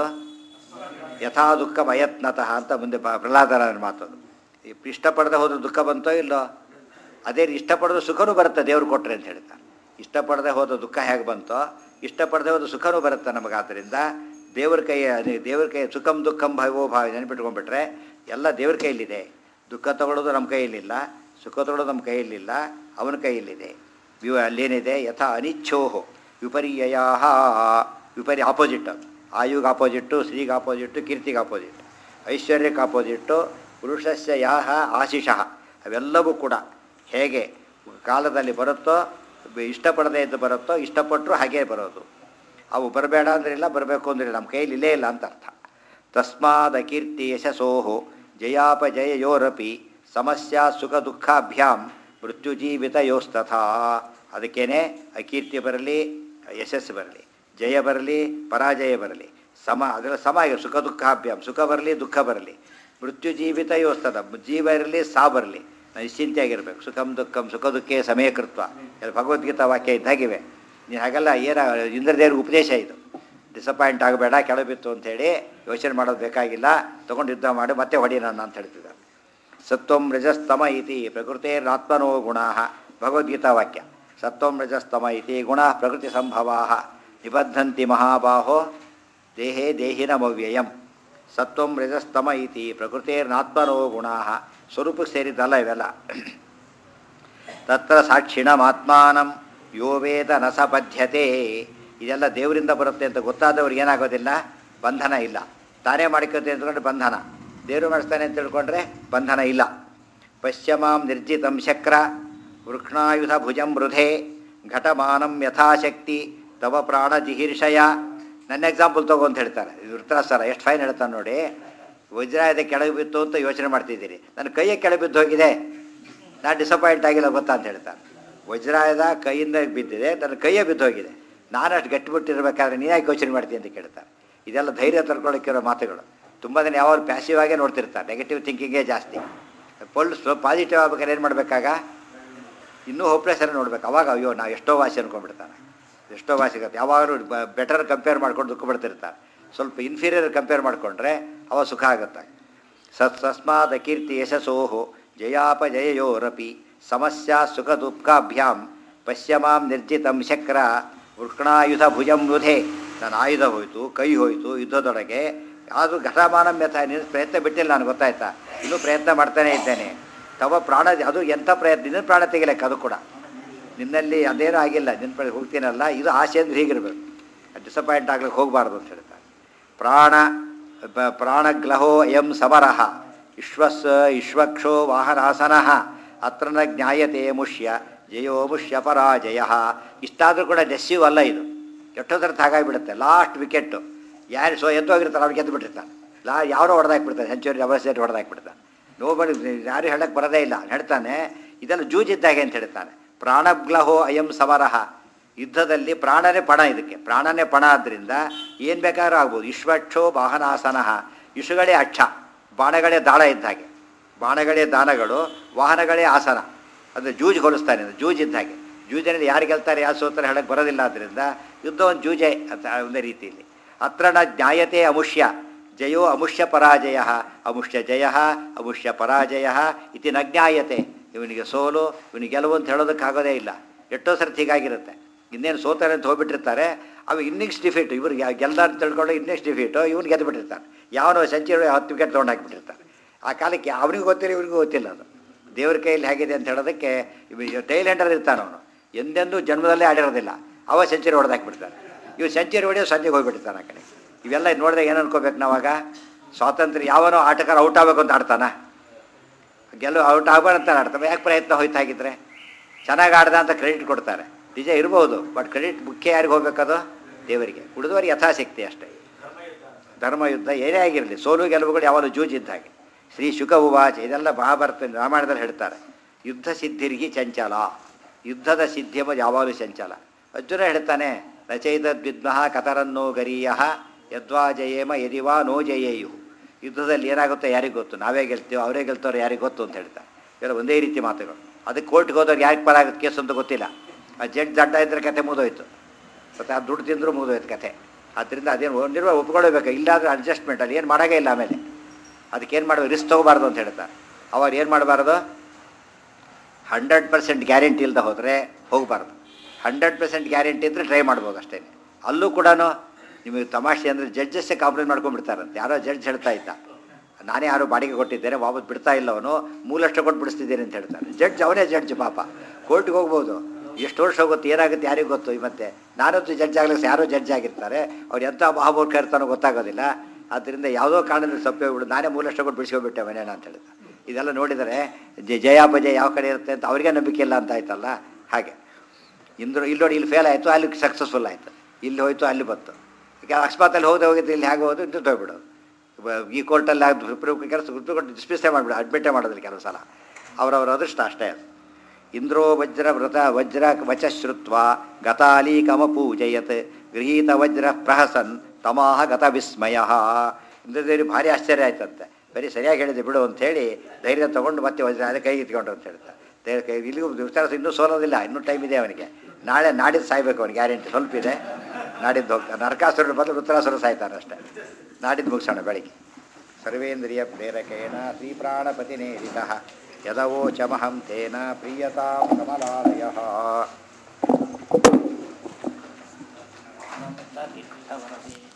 ಯಥಾ ದುಃಖ ಮಯತ್ನತಃ ಅಂತ ಮುಂದೆ ಪ- ಪ್ರಹ್ಲಾದನ ಮಾತದು ಈ ಇಷ್ಟಪಡದೆ ಹೋದ್ರೆ ದುಃಖ ಬಂತೋ ಇಲ್ಲೋ ಅದೇ ಇಷ್ಟಪಡೋದು ಸುಖನೂ ಬರುತ್ತೆ ದೇವ್ರು ಕೊಟ್ಟರೆ ಅಂತ ಹೇಳ್ತಾರೆ ಇಷ್ಟಪಡದೆ ಹೋದ ದುಃಖ ಹೇಗೆ ಬಂತೋ ಇಷ್ಟಪಡದೆ ಹೋದ ಸುಖನೂ ಬರುತ್ತೆ ನಮಗಾದ್ದರಿಂದ ದೇವ್ರ ಕೈ ಅದೇ ದೇವ್ರ ಕೈ ಸುಖಂ ದುಃಖಂ ಭಯವೋ ಭಾವ ನೆನಪಿಟ್ಕೊಂಡ್ಬಿಟ್ರೆ ಎಲ್ಲ ದೇವ್ರ ಕೈಯಲ್ಲಿದೆ ದುಃಖ ತಗೊಳ್ಳೋದು ನಮ್ಮ ಕೈಯಲ್ಲಿಲ್ಲ ಸುಖ ತಗೊಳ್ಳೋದು ನಮ್ಮ ಕೈಯಲ್ಲಿಲ್ಲ ಅವನ ಕೈಯಲ್ಲಿದೆ ವಿವ ಅಲ್ಲೇನಿದೆ ಯಥಾ ಅನಿಚ್ಛೋಹೋ ವಿಪರ್ಯಯ ವಿಪರ್ಯ ಆಪೋಸಿಟ್ ಅದು ಆಯುಗೆ ಆಪೋಸಿಟ್ಟು ಶ್ರೀಗೆ ಆಪೋಸಿಟ್ಟು ಕೀರ್ತಿಗೆ ಆಪೋಸಿಟ್ ಐಶ್ವರ್ಯಕ್ಕೆ ಆಪೋಸಿಟ್ಟು ಪುರುಷಸ್ಯ ಯಾಹ ಆಶಿಷಃ ಅವೆಲ್ಲವೂ ಕೂಡ ಹೇಗೆ ಕಾಲದಲ್ಲಿ ಬರುತ್ತೋ ಬ- ಇಷ್ಟಪಡದೇ ಇದ್ದು ಬರುತ್ತೋ ಇಷ್ಟಪಟ್ಟರು ಹಾಗೇ ಬರೋದು ಅವು ಬರಬೇಡ ಅಂದ್ರಿಲ್ಲ ಬರಬೇಕು ಅಂದ್ರೆ ನಮ್ಮ ಕೈಯಲ್ಲಿ ಇಲ್ಲೇ ಇಲ್ಲ ಅಂತ ಅರ್ಥ ತಸ್ಮಾದ ಕೀರ್ತಿ ಯಶಸೋಹೋ ಜಯಾಪಜಯಯೋರಪಿ ಸಮಸ್ಯಾ ಸುಖ ದುಃಖಾಭ್ಯಾಂ ಮೃತ್ಯುಜೀವಿತಯೋಸ್ತಥಾ ಅದಕ್ಕೇನೆ ಅಕೀರ್ತಿ ಬರಲಿ ಯಶಸ್ಸು ಬರಲಿ ಜಯ ಬರಲಿ ಪರಾಜಯ ಬರಲಿ ಸಮ ಅದರ ಸಮ ಆಗಿ ಸುಖ ದುಃಖಾಭ್ಯಾಮ್ ಸುಖ ಬರಲಿ ದುಃಖ ಬರಲಿ ಮೃತ್ಯು ಜೀವಿತ ಯೋಸ್ತದ ಜೀವ ಇರಲಿ ಸಾ ಬರಲಿ ನಿಶ್ಚಿಂತೆಯಾಗಿರ್ಬೇಕು ಸುಖಂ ದುಃಖಂ ಸುಖ ದುಃಖೇ ಸಮಯಕೃತ್ವ ಇದು ಭಗವದ್ಗೀತಾ ವಾಕ್ಯ ಇದ್ದಾಗಿವೆ ನೀನು ಹಾಗೆಲ್ಲ ಏನ ಇಂದ್ರದೇವ್ರಿಗೆ ಉಪದೇಶ ಇದು ಡಿಸಪಾಯಿಂಟ್ ಆಗಬೇಡ ಕೆಳಬಿತ್ತು ಅಂಥೇಳಿ ಯೋಚನೆ ಮಾಡೋದು ಬೇಕಾಗಿಲ್ಲ ತೊಗೊಂಡು ಯುದ್ಧ ಮಾಡಿ ಮತ್ತೆ ಹೊಡಿ ನನ್ನ ಅಂತ ಹೇಳ್ತಿದ್ದಾರೆ ಸತ್ವಂ ರಜಸ್ತಮ ಇತಿ ಪ್ರಕೃತಿರಾತ್ಮನೋ ಗುಣ ಭಗವದ್ಗೀತಾ ವಾಕ್ಯ ಸತ್ವಂ ರಜಸ್ತಮ ಇತಿ ಗುಣ ಪ್ರಕೃತಿ ಸಂಭವಾ ನಿಬದ್ಧಂತಿ ಮಹಾಬಾಹೋ ದೇಹೇ ದೇಹಿನಮವ್ಯಯಂ ಸತ್ವಂ ರಜಸ್ತಮ ಇತಿ ಪ್ರಕೃತಿರ್ನಾತ್ಮನೋ ಗುಣ ಸ್ವರೂಪಕ್ಕೆ ಸೇರಿದ್ದಲ್ಲ ಇವೆಲ್ಲ ತತ್ರ ಸಾಕ್ಷಿಣಮಾತ್ಮಾನಂ ಯೋ ವೇದ ನ ಸಪದ್ಯತೆ ಇದೆಲ್ಲ ದೇವರಿಂದ ಬರುತ್ತೆ ಅಂತ ಗೊತ್ತಾದವ್ರಿಗೆ ಏನಾಗೋದಿಲ್ಲ ಬಂಧನ ಇಲ್ಲ ತಾನೇ ಮಾಡಿಕೋತೆ ಅಂದ್ಕೊಂಡ್ರೆ ಬಂಧನ ದೇವರು ಮಾಡಿಸ್ತಾನೆ ಅಂತ ತಿಳ್ಕೊಂಡ್ರೆ ಬಂಧನ ಇಲ್ಲ ಪಶ್ಯಮಾಂ ನಿರ್ಜಿತಂ ಶಕ್ರ ವೃಕ್ಷಣಾಯುಧ ಭುಜಂ ಮೃಧೆ ಘಟಮಾನಂ ಯಥಾಶಕ್ತಿ ತವ ಪ್ರಾಣ ಜಿಹೀರ್ಷಯ ನನ್ನ ಎಕ್ಸಾಂಪಲ್ ತಗೋ ಅಂತ ಹೇಳ್ತಾರೆ ಇದು ವೃತ್ರಾಸರ ಎಷ್ಟು ಫೈನ್ ಹೇಳ್ತಾನೆ ನೋಡಿ ವಜ್ರ ಇದೆ ಕೆಳಗೆ ಬಿತ್ತು ಅಂತ ಯೋಚನೆ ಮಾಡ್ತಿದ್ದೀರಿ ನನ್ನ ಕೈಯೇ ಕೆಳಗೆ ಬಿದ್ದು ಹೋಗಿದೆ ನಾನು ಡಿಸಪಾಯಿಂಟ್ ಆಗಿಲ್ಲ ಗೊತ್ತಾ ಅಂತ ಹೇಳ್ತಾನೆ ವಜ್ರಾಯದ ಕೈಯಿಂದ ಬಿದ್ದಿದೆ ನನ್ನ ಕೈಯೇ ಬಿದ್ದು ಹೋಗಿದೆ ನಾನು ಅಷ್ಟು ಗಟ್ಟಿಬಿಟ್ಟಿರ್ಬೇಕಾದ್ರೆ ನೀನು ಯಾಕೆ ಯೋಚನೆ ಮಾಡ್ತೀನಿ ಅಂತ ಕೇಳ್ತಾರೆ ಇದೆಲ್ಲ ಧೈರ್ಯ ತರ್ಕೊಳ್ಳೋಕ್ಕಿರೋ ಮಾತುಗಳು ತುಂಬ ದಿನ ಯಾವಾಗ ಪ್ಯಾಸಿವ್ ಆಗೇ ನೋಡ್ತಿರ್ತಾರೆ ನೆಗೆಟಿವ್ ಥಿಂಕಿಂಗೇ ಜಾಸ್ತಿ ಪೊಲ್ ಪಾಸಿಟಿವ್ ಆಗ್ಬೇಕಾದ್ರೆ ಏನು ಮಾಡಬೇಕಾಗ ಇನ್ನೂ ಹೋಪ್ಲೆಸ್ಸನ್ನು ನೋಡ್ಬೇಕು ಅವಾಗ ಅಯ್ಯೋ ನಾವು ಎಷ್ಟೋ ವಾಸಿ ಅನ್ಕೊಂಡ್ಬಿಡ್ತಾನೆ ಎಷ್ಟೋ ವಾಸಿ ಸಿಗುತ್ತೆ ಯಾವಾಗಲೂ ಬೆಟರ್ ಕಂಪೇರ್ ಮಾಡ್ಕೊಂಡು ದುಃಖ ಪಡ್ತಿರ್ತಾರೆ ಸ್ವಲ್ಪ ಇನ್ಫೀರಿಯರ್ ಕಂಪೇರ್ ಮಾಡಿಕೊಂಡ್ರೆ ಅವ ಸುಖ ಆಗುತ್ತೆ ಸತ್ ತಸ್ಮಾತ್ ಕೀರ್ತಿ ಯಶಸೋಹೋ ಜಯಾಪಜಯಯೋರಪಿ ಸಮಸ್ಯಾ ಸುಖ ದುಃಖಾಭ್ಯಾಂ ಪಶ್ಯಮಾಂ ನಿರ್ಜಿತಂ ಶಕ್ರ ವೃಕ್ಷಣಾಯುಧ ಭುಜಂ ವೃಧೆ ನನ್ನ ಆಯುಧ ಹೋಯಿತು ಕೈ ಹೋಯಿತು ಯುದ್ಧದೊಳಗೆ ಆದರೂ ಘಟಮಾನಂ ಯಥ ನಿನ್ನ ಪ್ರಯತ್ನ ಬಿಟ್ಟಿಲ್ಲ ನಾನು ಗೊತ್ತಾಯ್ತಾ ಇನ್ನೂ ಪ್ರಯತ್ನ ಮಾಡ್ತಾನೇ ಇದ್ದೇನೆ ತವ ಪ್ರಾಣ ಅದು ಎಂಥ ಪ್ರಯತ್ನ ನಿನ್ನ ಪ್ರಾಣ ತೆಗಿಲಕ್ಕೆ ಅದು ಕೂಡ ನಿನ್ನಲ್ಲಿ ಅದೇನೂ ಆಗಿಲ್ಲ ನಿನ್ನ ಪಡೆ ಹೋಗ್ತೀನಲ್ಲ ಇದು ಆಸೆ ಅಂದ್ರೆ ಹೀಗಿರ್ಬೇಕು ಡಿಸಪಾಯಿಂಟ್ ಆಗ್ಲಿಕ್ಕೆ ಹೋಗಬಾರ್ದು ಅಂತ ಹೇಳ್ತಾರೆ ಪ್ರಾಣ ಬ- ಪ್ರಾಣಗ್ಲಹೋ ಎಂ ಸಮರಃ ವಿಶ್ವಸ್ ವಿಶ್ವಕ್ಷೋ ವಾಹನಾಸನಃ ಅತ್ರ ನ ಜ್ಞಾಯತೆ ಮುಷ್ಯ ಜಯೋ ಮುಷ್ಯ ಪರಾಜಯ ಇಷ್ಟಾದರೂ ಕೂಡ ಡೆಸ್ಸಿವ್ ಅಲ್ಲ ಇದು ಎಷ್ಟೊತ್ತರತ್ತು ಹಾಗಾಗಿಬಿಡುತ್ತೆ ಲಾಸ್ಟ್ ವಿಕೆಟ್ಟು ಯಾರು ಸೊ ಎದ್ದೋಗಿರ್ತಾರೆ ಅವ್ರಿಗೆ ಎದ್ದು ಬಿಟ್ಟಿರ್ತಾನೆ ಲಾ ಯಾರೋ ಹೊಡೆದಾಕ್ಬಿಡ್ತಾರೆ ಸೆಂಚುರಿ ಡಬಲ್ ಸೆಟ್ ಹೊಡೆದಾಕ್ಬಿಡ್ತಾನೆ ನೋಬಡಿ ಯಾರು ಹೇಳಕ್ಕೆ ಬರೋದೇ ಇಲ್ಲ ಹೇಳ್ತಾನೆ ಇದೆಲ್ಲ ಜೂಜಿದ್ದಾಗೆ ಅಂತ ಹೇಳ್ತಾನೆ ಪ್ರಾಣಗ್ಲಹೋ ಅಯಂ ಸಮರಃ ಯುದ್ಧದಲ್ಲಿ ಪ್ರಾಣನೇ ಪಣ ಇದಕ್ಕೆ ಪ್ರಾಣನೇ ಪಣ ಆದ್ದರಿಂದ ಏನು ಬೇಕಾದ್ರೂ ಆಗ್ಬೋದು ವಿಶ್ವಕ್ಷೋ ವಾಹನಾಸನ ಇಶುಗಳೇ ಅಕ್ಷ ಬಾಣಗಳೇ ದಾಳ ಇದ್ದ ಹಾಗೆ ಬಾಣಗಳೇ ದಾನಗಳು ವಾಹನಗಳೇ ಆಸನ ಅಂದರೆ ಜೂಜ್ ಹೋಲಿಸ್ತಾನೆ ಅದು ಜೂಜ್ ಇದ್ದ ಹಾಗೆ ಜೂಜಿನಲ್ಲಿ ಯಾರು ಗೆಲ್ತಾರೆ ಯಾರು ಸೋತಾರೆ ಹೇಳಕ್ಕೆ ಬರೋದಿಲ್ಲ ಆದ್ದರಿಂದ ಯುದ್ಧ ಒಂದು ಜೂಜೆ ಅಂತ ಒಂದೇ ರೀತಿಯಲ್ಲಿ ಅತ್ರ ನ ಜ್ಞಾಯತೆ ಅಮುಷ್ಯ ಜಯೋ ಅಮುಷ್ಯ ಪರಾಜಯ ಅಮುಷ್ಯ ಜಯ ಅಮುಷ್ಯ ಪರಾಜಯ ಇತಿ ನ ಜ್ಞಾಯತೆ ಇವನಿಗೆ ಸೋಲು ಇವನಿಗೆ ಗೆಲುವು ಅಂತ ಹೇಳೋದಕ್ಕಾಗೋದೇ ಇಲ್ಲ ಎಷ್ಟೋ ಸರ್ತಿ ಹೀಗಾಗಿರುತ್ತೆ ಇನ್ನೇನು ಸೋತಾರೆ ಅಂತ ಹೋಗ್ಬಿಟ್ಟಿರ್ತಾರೆ ಅವು ಇನ್ನಿಂಗ್ಸ್ ಡಿಫೀಟ್ ಇವ್ರಿಗೆ ಗೆಲ್ದ ಅಂತ ತಿಳ್ಕೊಂಡು ಇನ್ನಿಂಗ್ಸ್ ಡಿಫೀಟು ಇವ್ನು ಗೆದ್ದು ಬಿಟ್ಟಿರ್ತಾನೆ ಯಾವನೋ ಸೆಂಚುರಿ ಹತ್ತು ವಿಕೆಟ್ ತೊಗೊಂಡು ಹಾಕಿಬಿಟ್ಟಿರ್ತಾನೆ ಆ ಕಾಲಕ್ಕೆ ಅವನಿಗೂ ಗೊತ್ತಿಲ್ಲ ಇವ್ರಿಗೂ ಗೊತ್ತಿಲ್ಲ ಅದು ದೇವ್ರ ಕೈಯಲ್ಲಿ ಹೇಗಿದೆ ಅಂತ ಹೇಳೋದಕ್ಕೆ ಟೈಲೆಂಡಲ್ಲಿ ಇರ್ತಾನೆ ಅವನು ಎಂದೆಂದೂ ಜನ್ಮದಲ್ಲೇ ಆಡಿರೋದಿಲ್ಲ ಅವ ಸೆಂಚುರಿ ಹೊಡೆದು ಹಾಕಿಬಿಡ್ತಾನೆ ಇವು ಸೆಂಚುರಿ ಹೊಡೆಯೋ ಸಂಜೆಗೆ ಹೋಗ್ಬಿಟ್ಟಿರ್ತಾನೆ ಆ ಕಡೆ ಇವೆಲ್ಲ ನೋಡಿದಾಗ ಏನು ಅನ್ಕೋಬೇಕು ನಾವಾಗ ಸ್ವಾತಂತ್ರ್ಯ ಯಾವನೋ ಆಟಗಾರ ಔಟ್ ಆಗಬೇಕು ಅಂತ ಆಡ್ತಾನ ಗೆಲ್ಲು ಔಟ್ ಆಗಬಾರ್ದು ಅಂತ ಆಡ್ತಾನೆ ಯಾಕೆ ಪ್ರಯತ್ನ ಹೋಯ್ತು ಹಾಗಿದ್ರೆ ಚೆನ್ನಾಗಿ ಆಡ್ದ ಅಂತ ಕ್ರೆಡಿಟ್ ಕೊಡ್ತಾರೆ ನಿಜ ಇರ್ಬೋದು ಬಟ್ ಕ್ರೆಡಿಟ್ ಮುಖ್ಯ ಯಾರಿಗೆ ಹೋಗ್ಬೇಕದು ದೇವರಿಗೆ ಉಳಿದವರಿಗೆ ಯಥಾಶಕ್ತಿ ಅಷ್ಟೇ ಧರ್ಮಯುದ್ಧ ಏನೇ ಆಗಿರಲಿ ಸೋಲು ಗೆಲುವುಗಳು ಯಾವಾಗಲೂ ಜೂಜಿದ್ದ ಹಾಗೆ ಶ್ರೀ ಶುಕ ಉವಾಚ ಇದೆಲ್ಲ ಮಹಾಭಾರತ ರಾಮಾಯಣದಲ್ಲಿ ಹೇಳ್ತಾರೆ ಯುದ್ಧ ಸಿದ್ಧಿರ್ಗಿ ಚಂಚಲ ಯುದ್ಧದ ಸಿದ್ಧಿ ಎಂಬುದು ಯಾವಾಗಲೂ ಚಂಚಲ ಅರ್ಜುನ ಹೇಳ್ತಾನೆ ರಚಯಿತದ್ವಿದ್ಮಃ ಕತರನ್ನೋ ಗರೀಯ ಯದ್ವಾ ಜಯೇಮ ಯದಿವಾ ನೋ ಜಯೇಯು ಯುದ್ಧದಲ್ಲಿ ಏನಾಗುತ್ತೋ ಯಾರಿಗೆ ಗೊತ್ತು ನಾವೇ ಗೆಲ್ತೀವೋ ಅವರೇ ಗೆಲ್ತವ್ರು ಯಾರಿಗೆ ಗೊತ್ತು ಅಂತ ಹೇಳ್ತಾರೆ ಇವೆಲ್ಲ ಒಂದೇ ರೀತಿ ಮಾತುಗಳು ಅದಕ್ಕೆ ಕೋರ್ಟ್ಗೆ ಹೋದವ್ರು ಯಾರಿಗೆ ಪರ ಆಗುತ್ತೆ ಕೇಸ್ ಅಂತ ಗೊತ್ತಿಲ್ಲ ಆ ಜಡ್ಜ್ ದಡ್ಡ ಇದ್ರೆ ಕತೆ ಮುಗಿದೋಯ್ತು ಮತ್ತು ಆ ದುಡ್ಡು ತಿಂದರೂ ಮುಗಿದೋಯ್ತು ಕತೆ ಆದ್ದರಿಂದ ಅದೇನು ನಿರ್ವ ಒಪ್ಕೊಳ್ಬೇಕು ಇಲ್ಲಾಂದ್ರೆ ಅಡ್ಜಸ್ಟ್ಮೆಂಟ್ ಅಲ್ಲಿ ಏನು ಮಾಡೋಂಗೇ ಇಲ್ಲ ಆಮೇಲೆ ಅದಕ್ಕೇನು ಮಾಡಬೇಕು ರಿಸ್ಕ್ ತೊಗೋಬಾರ್ದು ಅಂತ ಹೇಳ್ತಾರೆ ಅವಾಗ ಏನು ಮಾಡಬಾರ್ದು ಹಂಡ್ರೆಡ್ ಪರ್ಸೆಂಟ್ ಗ್ಯಾರಂಟಿ ಇಲ್ಲದೆ ಹೋದರೆ ಹೋಗಬಾರ್ದು ಹಂಡ್ರೆಡ್ ಪರ್ಸೆಂಟ್ ಗ್ಯಾರಂಟಿ ಇದ್ದರೆ ಟ್ರೈ ಮಾಡ್ಬೋದು ಅಷ್ಟೇ ಅಲ್ಲೂ ಕೂಡ ನಿಮಗೆ ತಮಾಷೆ ಅಂದರೆ ಜಡ್ಜಸ್ಸೇ ಕಾಂಪ್ಲೇಂಟ್ ಮಾಡ್ಕೊಂಡ್ಬಿಡ್ತಾರಂತೆ ಯಾರೋ ಜಡ್ಜ್ ಹೇಳ್ತಾ ಇದ್ದ ನಾನೇ ಯಾರೋ ಬಾಡಿಗೆ ಕೊಟ್ಟಿದ್ದೇನೆ ವಾಪಸ್ ಬಿಡ್ತಾ ಇಲ್ಲ ಅವನು ಮೂಲಷ್ಟು ಕೊಟ್ಟು ಬಿಡಿಸ್ತಿದ್ದೇನೆ ಅಂತ ಹೇಳ್ತಾನೆ ಜಡ್ಜ್ ಅವನೇ ಜಡ್ಜ್ ಪಾಪ ಕೋರ್ಟ್ಗೆ ಹೋಗ್ಬೋದು ಎಷ್ಟು ವರ್ಷ ಹೋಗುತ್ತೆ ಏನಾಗುತ್ತೆ ಯಾರಿಗೂ ಗೊತ್ತು ಈ ಮತ್ತೆ ನಾನಂತೂ ಜಡ್ಜ್ ಆಗ್ಲಿಕ್ಕೆ ಯಾರೋ ಜಡ್ಜ್ ಆಗಿರ್ತಾರೆ ಅವ್ರು ಎಂಥ ಮಹಾಮೂರ್ಖ ಇರ್ತಾನೋ ಗೊತ್ತಾಗೋದಿಲ್ಲ ಆದ್ದರಿಂದ ಯಾವುದೋ ಕಾರಣದಲ್ಲಿ ಸಪ್ಪೆ ಬಿಡು ನಾನೇ ಮೂಲಷ್ಟು ಕೊಟ್ಟು ಬಿಡಿಸ್ಕೊಬಿಟ್ಟೆ ಮನೇನ ಅಂತ ಹೇಳ್ತಾರೆ ಇದೆಲ್ಲ ನೋಡಿದರೆ ಜ ಜಯಾಪಜಯ ಯಾವ ಕಡೆ ಇರುತ್ತೆ ಅಂತ ಅವ್ರಿಗೆ ನಂಬಿಕೆ ಇಲ್ಲ ಅಂತ ಆಯ್ತಲ್ಲ ಹಾಗೆ ಇಂದ್ರ ಇಲ್ಲಿ ನೋಡಿ ಇಲ್ಲಿ ಫೇಲ್ ಆಯಿತು ಅಲ್ಲಿ ಸಕ್ಸಸ್ಫುಲ್ ಆಯಿತು ಇಲ್ಲಿ ಹೋಯ್ತು ಅಲ್ಲಿ ಬಂತು ಈಗ ಅಕಸ್ಮಾತ್ ಅಲ್ಲಿ ಹೋಗದೆ ಹೋಗಿದ್ದು ಇಲ್ಲಿ ಹೇಗೆ ಹೋದು ಇಂತ ಹೋಗ್ಬಿಡೋದು ಬ- ಈ ಕೋರ್ಟಲ್ಲಿ ಕೆಲಸ ಕೊಟ್ಟು ಡಿಸ್ಮಿಸ್ಸೇ ಮಾಡಿಬಿಡು ಅಡ್ಮಿಟೇ ಮಾಡೋದಿಲ್ಲ ಕೆಲವು ಸಲ ಅವರವರ ಅದೃಷ್ಟ ಅಷ್ಟೇ ಅದು ಇಂದ್ರೋ ವಜ್ರ ವ್ರತ ವಜ್ರ ವಚ ಶ್ರುತ್ವ ಗತಾಲೀಕಮ ಪೂಜಯತ್ ಗೃಹೀತ ವಜ್ರ ಪ್ರಹಸನ್ ತಮಾಹ ಗತ ವಿಸ್ಮಯ ಇಂದ್ರದೇವಿ ಭಾರಿ ಆಶ್ಚರ್ಯ ಆಯ್ತಂತೆ ಬರೀ ಸರಿಯಾಗಿ ಹೇಳಿದೆ ಬಿಡು ಅಂಥೇಳಿ ಧೈರ್ಯ ತೊಗೊಂಡು ಮತ್ತೆ ವಜ್ರ ಅದೇ ಕೈ ಇಟ್ಕೊಂಡು ಅಂತ ಹೇಳ್ತಾರೆ ದೇವ್ರ ಕೈ ಇಲ್ಲಿಗೂ ವಿಚಾರ ಇನ್ನೂ ಸೋಲೋದಿಲ್ಲ ಇನ್ನೂ ಟೈಮ್ ಇದೆ ಅವನಿಗೆ ನಾಳೆ ನಾಡಿದ್ದು ಸಾಯ್ಬೇಕು ಅವನಿಗೆ ಗ್ಯಾರಂಟಿ ಸ್ವಲ್ಪ ಇದೆ ನಾಡಿದ್ದು ಹೋಗ್ತಾನೆ ನರಕಾಸುರನ ಬದಲು ವೃತ್ರಾಸುರ ಸಾಯ್ತಾನೆ ಅಷ್ಟೇ ನಾಡಿದ್ದು ಮುಗಿಸೋಣ ಬೆಳಿಗ್ಗೆ ಸರ್ವೇಂದ್ರಿಯ ಪ್ರೇರಕೇಣ ಶ್ರೀಪ್ರಾಣಪತಿನೇರಿತ ಯದವೋಚಮಹಂ ತೇನ ಪ್ರೀಯತಾಂ ಕಮಲಾಲಯ ಅನಂತ ತೀರ್ಥವರದೇ